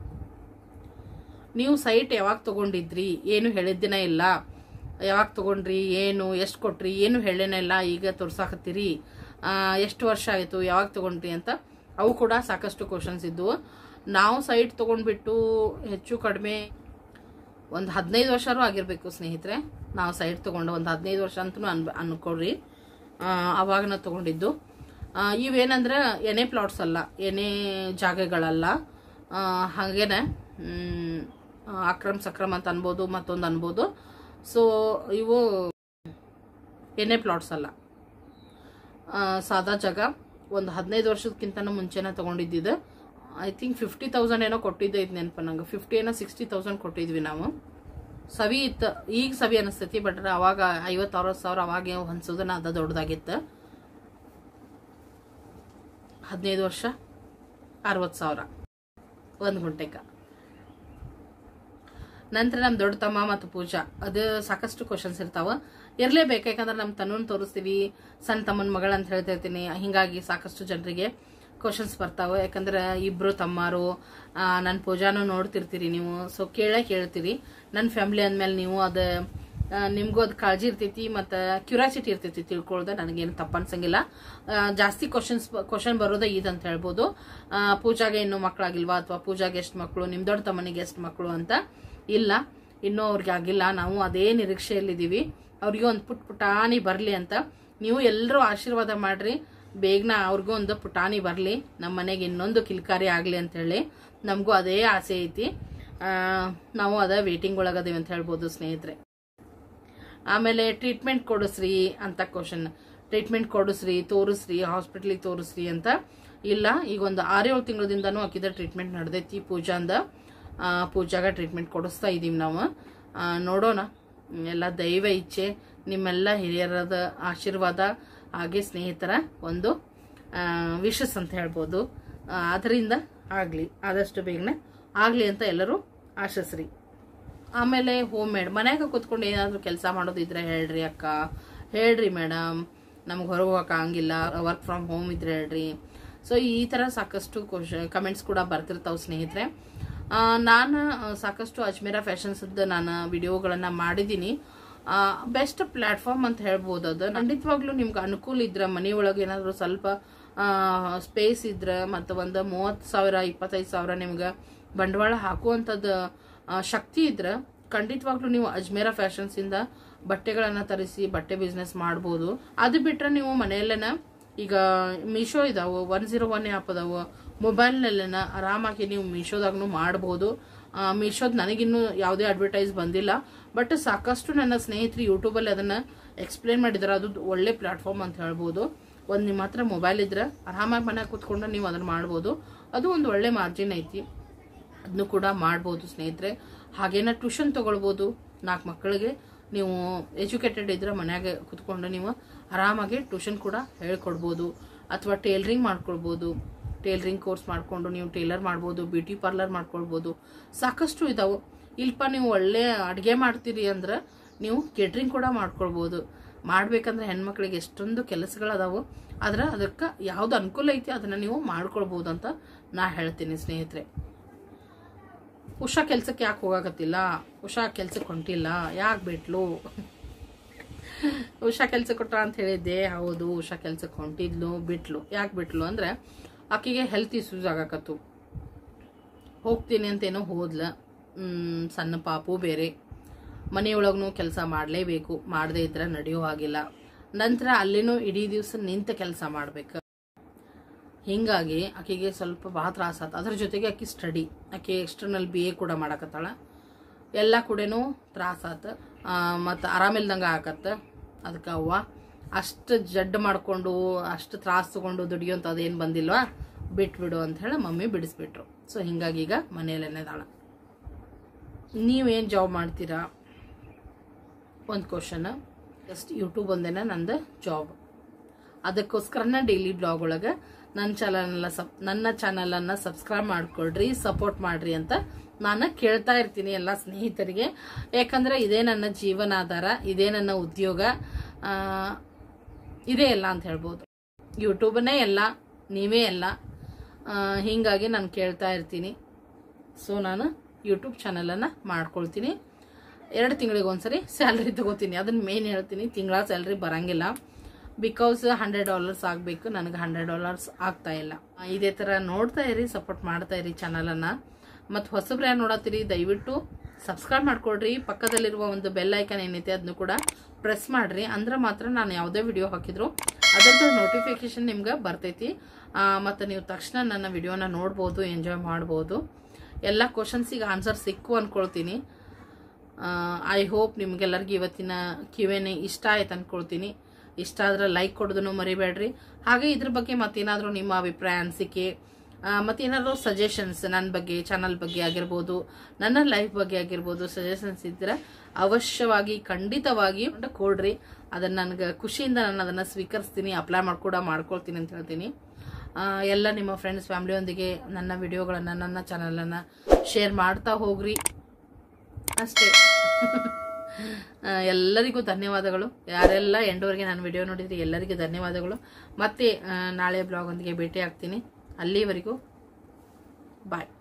ನೀವು ಸೈಟ್ ಯಾವಾಗ ತಗೊಂಡಿದ್ರಿ ಏನು ಹೇಳಿದ್ದಿನ ಇಲ್ಲ ಯಾವಾಗ ತಗೊಂಡ್ರಿ ಏನು ಎಷ್ಟು ಕೊಟ್ರಿ ಏನು ಹೇಳೇನೇ ಇಲ್ಲ ಈಗ ತೋರ್ಸಾಕತ್ತೀರಿ ಆ, ಎಷ್ಟು ವರ್ಷ ಆಯಿತು ಯಾವಾಗ ತಗೊಂಡ್ರಿ ಅಂತ ಅವು ಕೂಡ ಸಾಕಷ್ಟು ಕ್ವಶನ್ಸ್ ಇದ್ದವು ನಾವು ಸೈಟ್ ತಗೊಂಡ್ಬಿಟ್ಟು ಹೆಚ್ಚು ಕಡಿಮೆ ಒಂದು ಹದಿನೈದು ವರ್ಷರೂ ಆಗಿರಬೇಕು ಸ್ನೇಹಿತರೆ ನಾವು ಸೈಟ್ ತೊಗೊಂಡು ಒಂದು ಹದಿನೈದು ವರ್ಷ ಅಂತಲೂ ಅನ್ ಅನ್ಕೊಡ್ರಿ ಆ, ಅವಾಗ ನಾವು ತೊಗೊಂಡಿದ್ದು ಆ, ಇವೇನಂದ್ರೆ ಎನೇ ಪ್ಲಾಟ್ಸ್ ಅಲ್ಲ ಎನೇ ಜಾಗಗಳಲ್ಲ ಆ, ಹಾಗೇನೆ ಮ್, ಆ, ಅಕ್ರಮ್ ಸಕ್ರಮ್ ಅಂತ ಅನ್ಬೋದು ಮತ್ತೊಂದು ಅನ್ಬೋದು ಸೊ ಇವು ಎನೇ ಪ್ಲಾಟ್ಸ್ ಅಲ್ಲ ಆ, ಸಾದಾ ಜಾಗ ಒಂದು ಹದಿನೈದು ವರ್ಷದಕ್ಕಿಂತನೂ ಮುಂಚೆನೇ ತೊಗೊಂಡಿದ್ದಿದ್ದು ಐ ಥಿಂಕ್ ಫಿಫ್ಟಿ ತೌಸಂಡ್ ಏನೋ ಕೊಟ್ಟಿದ್ದೆ ಇದು ನೆನಪು ನಂಗೆ ಫಿಫ್ಟಿ ಏನೋ ಸಿಕ್ಸ್ಟಿ ತೌಸಂಡ್ ಕೊಟ್ಟಿದ್ವಿ ನಾವು ಸವಿ ಇತ್ತು ಈಗ ಸವಿ ಅನಿಸ್ತೈತಿ ಬಟ್ ಅವಾಗ ಐವತ್ತು ಅರವತ್ತು ಸಾವಿರ ಅವಾಗ ಹೊನ್ಸೋದನ್ನ ಅದ ದೊಡ್ಡದಾಗಿತ್ತು ಹದಿನೈದು ವರ್ಷ ಅರವತ್ತು ಸಾವಿರ ಒಂದು ಗುಂಟೆಗೆ ನಂತರ ನಮ್ಮ ದೊಡ್ಡ ತಮ್ಮ ಮತ್ತು ಪೂಜಾ ಅದು ಸಾಕಷ್ಟು ಕ್ವಶನ್ಸ್ ಇರ್ತಾವ ಇರಲೇಬೇಕು ಯಾಕಂದ್ರೆ ನಮ್ಮ ತನ್ನನ್ನು ತೋರಿಸ್ತೀವಿ ಸಣ್ಣ ತಮ್ಮನ ಮಗಳ ಅಂತ ಹೇಳ್ತಿರ್ತೀನಿ ಹಿಂಗಾಗಿ ಸಾಕಷ್ಟು ಜನರಿಗೆ ಕ್ವಶನ್ಸ್ ಬರ್ತಾವೆ ಯಾಕಂದ್ರೆ ಇಬ್ರು ತಮ್ಮಾರು ನನ್ನ ಪೂಜಾನು ನೋಡ್ತಿರ್ತೀರಿ ನೀವು ಸೊ ಕೇಳೇ ಕೇಳ್ತೀರಿ ನನ್ನ ಫ್ಯಾಮಿಲಿ ಅಂದಮೇಲೆ ನೀವು ಅದು ಆ, ನಿಮ್ಗೂ ಅದು ಕಾಳಜಿ ಇರ್ತೈತಿ ಮತ್ತು ಕ್ಯೂರಿಯಾಸಿಟಿ ಇರ್ತೈತಿ ತಿಳ್ಕೊಳ್ದೆ ನನಗೇನು ತಪ್ಪು ಅನ್ಸಂಗಿಲ್ಲ ಆ, ಜಾಸ್ತಿ ಕ್ವಶನ್ಸ್ ಕ್ವಶನ್ ಬರೋದೇ ಇದಂತ ಹೇಳ್ಬೋದು ಆ, ಪೂಜಾಗೆ ಇನ್ನೂ ಮಕ್ಕಳಾಗಿಲ್ವಾ ಅಥವಾ ಪೂಜಾಗೆ ಎಷ್ಟು ಮಕ್ಕಳು ನಿಮ್ಮ ದೊಡ್ಡ ತಮ್ಮನಿಗೆ ಎಷ್ಟು ಮಕ್ಕಳು ಅಂತ ಇಲ್ಲ ಇನ್ನೂ ಅವ್ರಿಗೆ ಆಗಿಲ್ಲ ನಾವು ಅದೇ ನಿರೀಕ್ಷೆಯಲ್ಲಿದ್ದೀವಿ ಅವ್ರಿಗೆ ಒಂದು ಪುಟ್ ಪುಟಾಣಿ ಬರಲಿ ಅಂತ ನೀವು ಎಲ್ಲರೂ ಆಶೀರ್ವಾದ ಮಾಡ್ರಿ ಬೇಗನ ಅವ್ರಿಗೂ ಒಂದು ಪುಟಾಣಿ ಬರಲಿ ನಮ್ಮ ಮನೆಗೆ ಇನ್ನೊಂದು ಕಿಲ್ಕಾರಿ ಆಗಲಿ ಅಂತೇಳಿ ನಮಗೂ ಅದೇ ಆಸೆ ಐತಿ ಆ, ನಾವು ಅದೇ ವೇಟಿಂಗ್ ಒಳಗದೇವಿ ಅಂತ ಹೇಳ್ಬೋದು ಸ್ನೇಹಿತರೆ ಆಮೇಲೆ ಟ್ರೀಟ್ಮೆಂಟ್ ಕೊಡಿಸ್ರಿ ಅಂತ ಕ್ವಶನ್ ಟ್ರೀಟ್ಮೆಂಟ್ ಕೊಡಿಸ್ರಿ ತೋರಿಸ್ರಿ ಹಾಸ್ಪಿಟ್ಲಿಗೆ ತೋರಿಸ್ರಿ ಅಂತ ಇಲ್ಲ ಈಗ ಒಂದು ಆರೇಳು ತಿಂಗಳದಿಂದನೂ ಆಕಿದ ಟ್ರೀಟ್ಮೆಂಟ್ ನಡೆದೈತಿ ಪೂಜಾಂದ ಆ, ಪೂಜಾಗ ಟ್ರೀಟ್ಮೆಂಟ್ ಕೊಡಿಸ್ತಾ ಇದ್ದೀವಿ ನಾವು ಆ, ನೋಡೋಣ ಎಲ್ಲ ದೈವ ಇಚ್ಛೆ ನಿಮ್ಮೆಲ್ಲ ಹಿರಿಯರದ ಆಶೀರ್ವಾದ ಹಾಗೆ ಸ್ನೇಹಿತರ ಒಂದು ವಿಶಸ್ ಅಂತ ಹೇಳ್ಬೋದು ಆ, ಅದರಿಂದ ಆಗಲಿ ಆದಷ್ಟು ಬೇಗನೆ ಆಗಲಿ ಅಂತ ಎಲ್ಲರೂ ಆಶಿಸ್ರಿ ಆಮೇಲೆ ಹೋಮ್ ಮೇಡ್ ಮನ್ಯಾಗ ಕೂತ್ಕೊಂಡು ಏನಾದರೂ ಕೆಲಸ ಮಾಡೋದಿದ್ರೆ ಹೇಳ್ರಿ ಅಕ್ಕ ಹೇಳ್ರಿ ಮೇಡಮ್ ನಮ್ಗೆ ಹೊರಗೆ ಹೋಗಕ್ಕೆ ಆಗಂಗಿಲ್ಲ ವರ್ಕ್ ಫ್ರಮ್ ಹೋಮ್ ಇದ್ರೆ ಹೇಳ್ರಿ ಸೊ ಈ ಥರ ಸಾಕಷ್ಟು ಕ್ವಶ ಕಮೆಂಟ್ಸ್ ಕೂಡ ಬರ್ತಿರ್ತಾವೆ ಸ್ನೇಹಿತರೆ ಆ, ನಾನು ಆ, ಸಾಕಷ್ಟು ಅಜ್ಮೇರ ಫ್ಯಾಷನ್ಸ್ದು ನಾನು ವಿಡಿಯೋಗಳನ್ನು ಮಾಡಿದ್ದೀನಿ ಬೆಸ್ಟ್ ಪ್ಲ್ಯಾಟ್ಫಾರ್ಮ್ ಅಂತ ಹೇಳ್ಬೋದು ಅದು ಖಂಡಿತವಾಗ್ಲೂ ನಿಮ್ಗೆ ಅನುಕೂಲ ಇದ್ರೆ ಮನೆಯೊಳಗೆ ಏನಾದರೂ ಸ್ವಲ್ಪ ಸ್ಪೇಸ್ ಇದ್ರೆ ಮತ್ತು ಒಂದು ಮೂವತ್ತು ಸಾವಿರ ಇಪ್ಪತ್ತೈದು ಸಾವಿರ ನಿಮ್ಗೆ ಬಂಡವಾಳ ಹಾಕುವಂಥದ್ದು ಆ, ಶಕ್ತಿ ಇದ್ರೆ ಖಂಡಿತವಾಗ್ಲೂ ನೀವು ಅಜ್ಮೇರ ಫ್ಯಾಷನ್ಸ್ ಇಂದ ಬಟ್ಟೆಗಳನ್ನ ತರಿಸಿ ಬಟ್ಟೆ ಬಿಸ್ನೆಸ್ ಮಾಡ್ಬೋದು ಅದು ಬಿಟ್ರೆ ನೀವು ಮನೆಯಲ್ಲೇನ ಈಗ ಮೀಶೋ ಇದಾವು ಒನ್ ಜೀರೋ ಒನ್ ಆ್ಯಪ್ ಅದಾವು ಮೊಬೈಲ್ನಲ್ಲೇನ ಆರಾಮಾಗಿ ನೀವು ಮೀಶೋದಾಗೂ ಮಾಡ್ಬೋದು ಮೀಶೋದ್ ನನಗಿನ್ನೂ ಯಾವುದೇ ಅಡ್ವರ್ಟೈಸ್ ಬಂದಿಲ್ಲ ಬಟ್ ಸಾಕಷ್ಟು ನನ್ನ ಸ್ನೇಹಿತರು ಯೂಟ್ಯೂಬಲ್ಲಿ ಅದನ್ನ ಎಕ್ಸ್ಪ್ಲೇನ್ ಮಾಡಿದ್ದಾರೆ ಅದು ಒಳ್ಳೆ ಪ್ಲಾಟ್ಫಾರ್ಮ್ ಅಂತ ಹೇಳ್ಬೋದು ಒಂದು ನಿಮ್ಮ ಹತ್ರ ಮೊಬೈಲ್ ಇದ್ರೆ ಆರಾಮಾಗಿ ಮನೆಗೆ ಕೂತ್ಕೊಂಡು ನೀವು ಅದನ್ನ ಮಾಡ್ಬೋದು ಅದು ಒಂದು ಒಳ್ಳೆ ಮಾರ್ಜಿನ್ ಐತಿ ಅದನ್ನು ಕೂಡ ಮಾಡ್ಬೋದು ಸ್ನೇಹಿತರೆ ಹಾಗೇನ ಟ್ಯೂಷನ್ ತಗೊಳ್ಬೋದು ನಾಲ್ಕು ಮಕ್ಕಳಿಗೆ ನೀವು ಎಜುಕೇಟೆಡ್ ಇದ್ರೆ ಮನ್ಯಾಗ ಕುತ್ಕೊಂಡು ನೀವು ಆರಾಮಾಗಿ ಟ್ಯೂಷನ್ ಕೂಡ ಹೇಳ್ಕೊಡ್ಬೋದು ಅಥವಾ ಟೇಲರಿಂಗ್ ಮಾಡ್ಕೊಳ್ಬೋದು ಟೇಲರಿಂಗ್ ಕೋರ್ಸ್ ಮಾಡಿಕೊಂಡು ನೀವು ಟೇಲರ್ ಮಾಡ್ಬೋದು ಬ್ಯೂಟಿ ಪಾರ್ಲರ್ ಮಾಡ್ಕೊಳ್ಬೋದು ಸಾಕಷ್ಟು ಇದಾವೆ ಇಲ್ಪ ನೀವು ಒಳ್ಳೆ ಅಡುಗೆ ಮಾಡ್ತೀರಿ ಅಂದ್ರೆ ನೀವು ಕೇಟ್ರಿಂಗ್ ಕೂಡ ಮಾಡ್ಕೊಳ್ಬೋದು ಮಾಡ್ಬೇಕಂದ್ರೆ ಹೆಣ್ಮಕ್ಳಿಗೆ ಎಷ್ಟೊಂದು ಕೆಲಸಗಳದಾವು ಆದ್ರೆ ಅದಕ್ಕೆ ಯಾವ್ದು ಅನುಕೂಲ ಐತಿ ಅದನ್ನ ನೀವು ಮಾಡ್ಕೊಳ್ಬೋದು ಅಂತ ನಾ ಹೇಳ್ತೀನಿ ಸ್ನೇಹಿತರೆ ಉಷಾ ಕೆಲ್ಸಕ್ಕೆ ಯಾಕೆ ಹೋಗಾಕತ್ತಿಲ್ಲ ಉಷಾ ಕೆಲ್ಸಕ್ಕೆ ಹೊಂಟಿಲ್ಲ ಯಾಕೆ ಬಿಟ್ಲು ಉಷಾ ಕೆಲ್ಸಕ್ಕೆ ಕೊಟ್ಟ ಅಂತ ಹೇಳಿದ್ದೆ ಹೌದು ಉಷಾ ಕೆಲ್ಸಕ್ಕೆ ಹೊಂಟಿದ್ಲು ಬಿಟ್ಲು ಯಾಕೆ ಬಿಟ್ಲು ಅಂದ್ರೆ ಆಕೆಗೆ ಹೆಲ್ತ್ ಇಶ್ಯೂಸ್ ಆಗಾಕತ್ತು ಹೋಗ್ತೀನಿ ಅಂತೇನೋ ಹೋದ್ಲ ಹ್ಮ್, ಸಣ್ಣ ಪಾಪು ಬೇರೆ ಮನೆಯೊಳಗೂ ಕೆಲಸ ಮಾಡಲೇಬೇಕು ಮಾಡದೇ ಇದ್ರೆ ನಡೆಯೋ ಹಾಗಿಲ್ಲ ನಂತರ ಅಲ್ಲಿನೂ ಇಡೀ ದಿವಸ ನಿಂತ ಕೆಲಸ ಮಾಡ್ಬೇಕು ಹಿಂಗಾಗಿ ಆಕೆಗೆ ಸ್ವಲ್ಪ ಭಾಳ ತ್ರಾಸ ಆತ ಅದ್ರ ಜೊತೆಗೆ ಆಕೆ ಸ್ಟಡಿ ಆಕೆ ಎಕ್ಸ್ಟರ್ನಲ್ ಬಿ ಎ ಕೂಡ ಮಾಡಕತ್ತಾಳ ಎಲ್ಲ ಕೂಡನು ತ್ರಾಸ ಆತ ಮತ್ತು ಆರಾಮಿಲ್ದಂಗೆ ಆಕತ್ತ ಅದಕ್ಕೆ ಅವ್ವ ಅಷ್ಟು ಜಡ್ ಮಾಡ್ಕೊಂಡು ಅಷ್ಟು ತ್ರಾಸ ತಗೊಂಡು ದುಡಿಯೋಂತ ಅದೇನು ಬಂದಿಲ್ವಾ ಬಿಟ್ಬಿಡು ಅಂತ ಹೇಳಿ ಮಮ್ಮಿ ಬಿಡಿಸ್ಬಿಟ್ರು ಸೊ ಹಿಂಗಾಗಿ ಈಗ ಮನೆಯಲ್ಲೇನೆದಾಳ ನೀವೇನು ಜಾಬ್ ಮಾಡ್ತೀರಾ ಒಂದು ಕ್ವಶನ್ ಜಸ್ಟ್ ಯೂಟ್ಯೂಬ್ ಒಂದೇನ ನಂದು ಜಾಬ್ ಅದಕ್ಕೋಸ್ಕರನ ಡೈಲಿ ಬ್ಲಾಗ್ ಒಳಗೆ ನನ್ನ ಚಾನಲ್ನ ಸಬ್ ನನ್ನ ಚಾನಲನ್ನು ಸಬ್ಸ್ಕ್ರೈಬ್ ಮಾಡ್ಕೊಳ್ರಿ ಸಪೋರ್ಟ್ ಮಾಡ್ರಿ ಅಂತ ನಾನು ಕೇಳ್ತಾ ಇರ್ತೀನಿ ಎಲ್ಲ ಸ್ನೇಹಿತರಿಗೆ ಯಾಕಂದ್ರೆ ಇದೇ ನನ್ನ ಜೀವನಾಧಾರ ಇದೇ ನನ್ನ ಉದ್ಯೋಗ ಆ, ಇದೇ ಎಲ್ಲ ಅಂತ ಹೇಳ್ಬೋದು ಯೂಟ್ಯೂಬನ್ನೇ ಎಲ್ಲ ನೀವೇ ಎಲ್ಲ ಆ, ಹೀಗಾಗಿ ನಾನು ಕೇಳ್ತಾ ಇರ್ತೀನಿ ಸೊ ನಾನು ಯೂಟ್ಯೂಬ್ ಚಾನಲನ್ನು ಮಾಡ್ಕೊಳ್ತೀನಿ ಎರಡು ತಿಂಗಳಿಗೆ ಒಂದ್ಸರಿ ಸ್ಯಾಲ್ರಿ ತಗೋತೀನಿ ಅದನ್ನ ಮೇನ್ ಹೇಳ್ತೀನಿ ತಿಂಗಳ ಸ್ಯಾಲ್ರಿ ಬರಂಗಿಲ್ಲ ಬಿಕಾಸ್ ಹಂಡ್ರೆಡ್ ಡಾಲರ್ಸ್ ಆಗಬೇಕು ನನಗೆ ಹಂಡ್ರೆಡ್ ಡಾಲರ್ಸ್ ಆಗ್ತಾ ಇಲ್ಲ ಆ, ಇದೇ ಥರ ನೋಡ್ತಾ ಇರಿ ಸಪೋರ್ಟ್ ಮಾಡ್ತಾ ಇರಿ ಚಾನಲನ್ನು ಮತ್ತು ಹೊಸಬ್ರು ಯಾರು ನೋಡತ್ತೀರಿ ದಯವಿಟ್ಟು ಸಬ್ಸ್ಕ್ರೈಬ್ ಮಾಡ್ಕೊಳ್ರಿ ಪಕ್ಕದಲ್ಲಿರುವ ಒಂದು ಬೆಲ್ ಐಕನ್ ಏನೈತೆ ಅದನ್ನು ಕೂಡ ಪ್ರೆಸ್ ಮಾಡ್ರಿ ಅಂದ್ರೆ ಮಾತ್ರ ನಾನು ಯಾವುದೇ ವಿಡಿಯೋ ಹಾಕಿದ್ರು ಅದರದ್ದು ನೋಟಿಫಿಕೇಶನ್ ನಿಮ್ಗೆ ಬರ್ತೈತಿ ಮತ್ತು ನೀವು ತಕ್ಷಣ ನನ್ನ ವಿಡಿಯೋನ ನೋಡ್ಬೋದು ಎಂಜಾಯ್ ಮಾಡ್ಬೋದು ಎಲ್ಲ ಕ್ವಶನ್ಸಿಗೆ ಆನ್ಸರ್ ಸಿಕ್ಕು ಅಂದ್ಕೊಳ್ತೀನಿ ಐ ಹೋಪ್ ನಿಮ್ಗೆಲ್ಲರಿಗೂ ಇವತ್ತಿನ ಕಿವೆನೆ ಇಷ್ಟ ಆಯ್ತು ಅನ್ಕೊಳ್ತೀನಿ ಇಷ್ಟ ಆದ್ರೆ ಲೈಕ್ ಕೊಡೋದನ್ನು ಮರಿಬೇಡ್ರಿ ಹಾಗೆ ಇದ್ರ ಬಗ್ಗೆ ಮತ್ತೇನಾದರೂ ನಿಮ್ಮ ಅಭಿಪ್ರಾಯ ಅನಿಸಿಕೆ ಮತ್ತೇನಾದರೂ ಸಜೆಷನ್ಸ್ ನನ್ನ ಬಗ್ಗೆ ಚಾನಲ್ ಬಗ್ಗೆ ಆಗಿರ್ಬೋದು ನನ್ನ ಲೈಫ್ ಬಗ್ಗೆ ಆಗಿರ್ಬೋದು ಸಜೆಷನ್ಸ್ ಇದ್ರೆ ಅವಶ್ಯವಾಗಿ ಖಂಡಿತವಾಗಿ ಕೊಡ್ರಿ ಅದನ್ನು ನನಗೆ ಖುಷಿಯಿಂದ ನಾನು ಅದನ್ನು ಸ್ವೀಕರಿಸ್ತೀನಿ ಅಪ್ಲೈ ಮಾಡ್ಕೂಡ ಮಾಡ್ಕೊಳ್ತೀನಿ ಅಂತ ಹೇಳ್ತೀನಿ ಆ, ಎಲ್ಲ ನಿಮ್ಮ ಫ್ರೆಂಡ್ಸ್ ಫ್ಯಾಮಿಲಿಯೊಂದಿಗೆ ನನ್ನ ವಿಡಿಯೋಗಳನ್ನು ನನ್ನ ಚಾನಲನ್ನು ಶೇರ್ ಮಾಡ್ತಾ ಹೋಗ್ರಿ ಅಷ್ಟೇ ಆ, ಎಲ್ಲರಿಗೂ ಧನ್ಯವಾದಗಳು ಯಾರೆಲ್ಲ ಎಂಡವರೆಗೆ ನಾನು ವಿಡಿಯೋ ನೋಡಿದ್ರಿ ಎಲ್ಲರಿಗೂ ಧನ್ಯವಾದಗಳು ಮತ್ತೆ ಆ, ನಾಳೆ ಬ್ಲಾಗ್ ಒಂದಿಗೆ ಭೇಟಿ ಆಗ್ತೀನಿ ಅಲ್ಲಿವರೆಗೂ ಬಾಯ್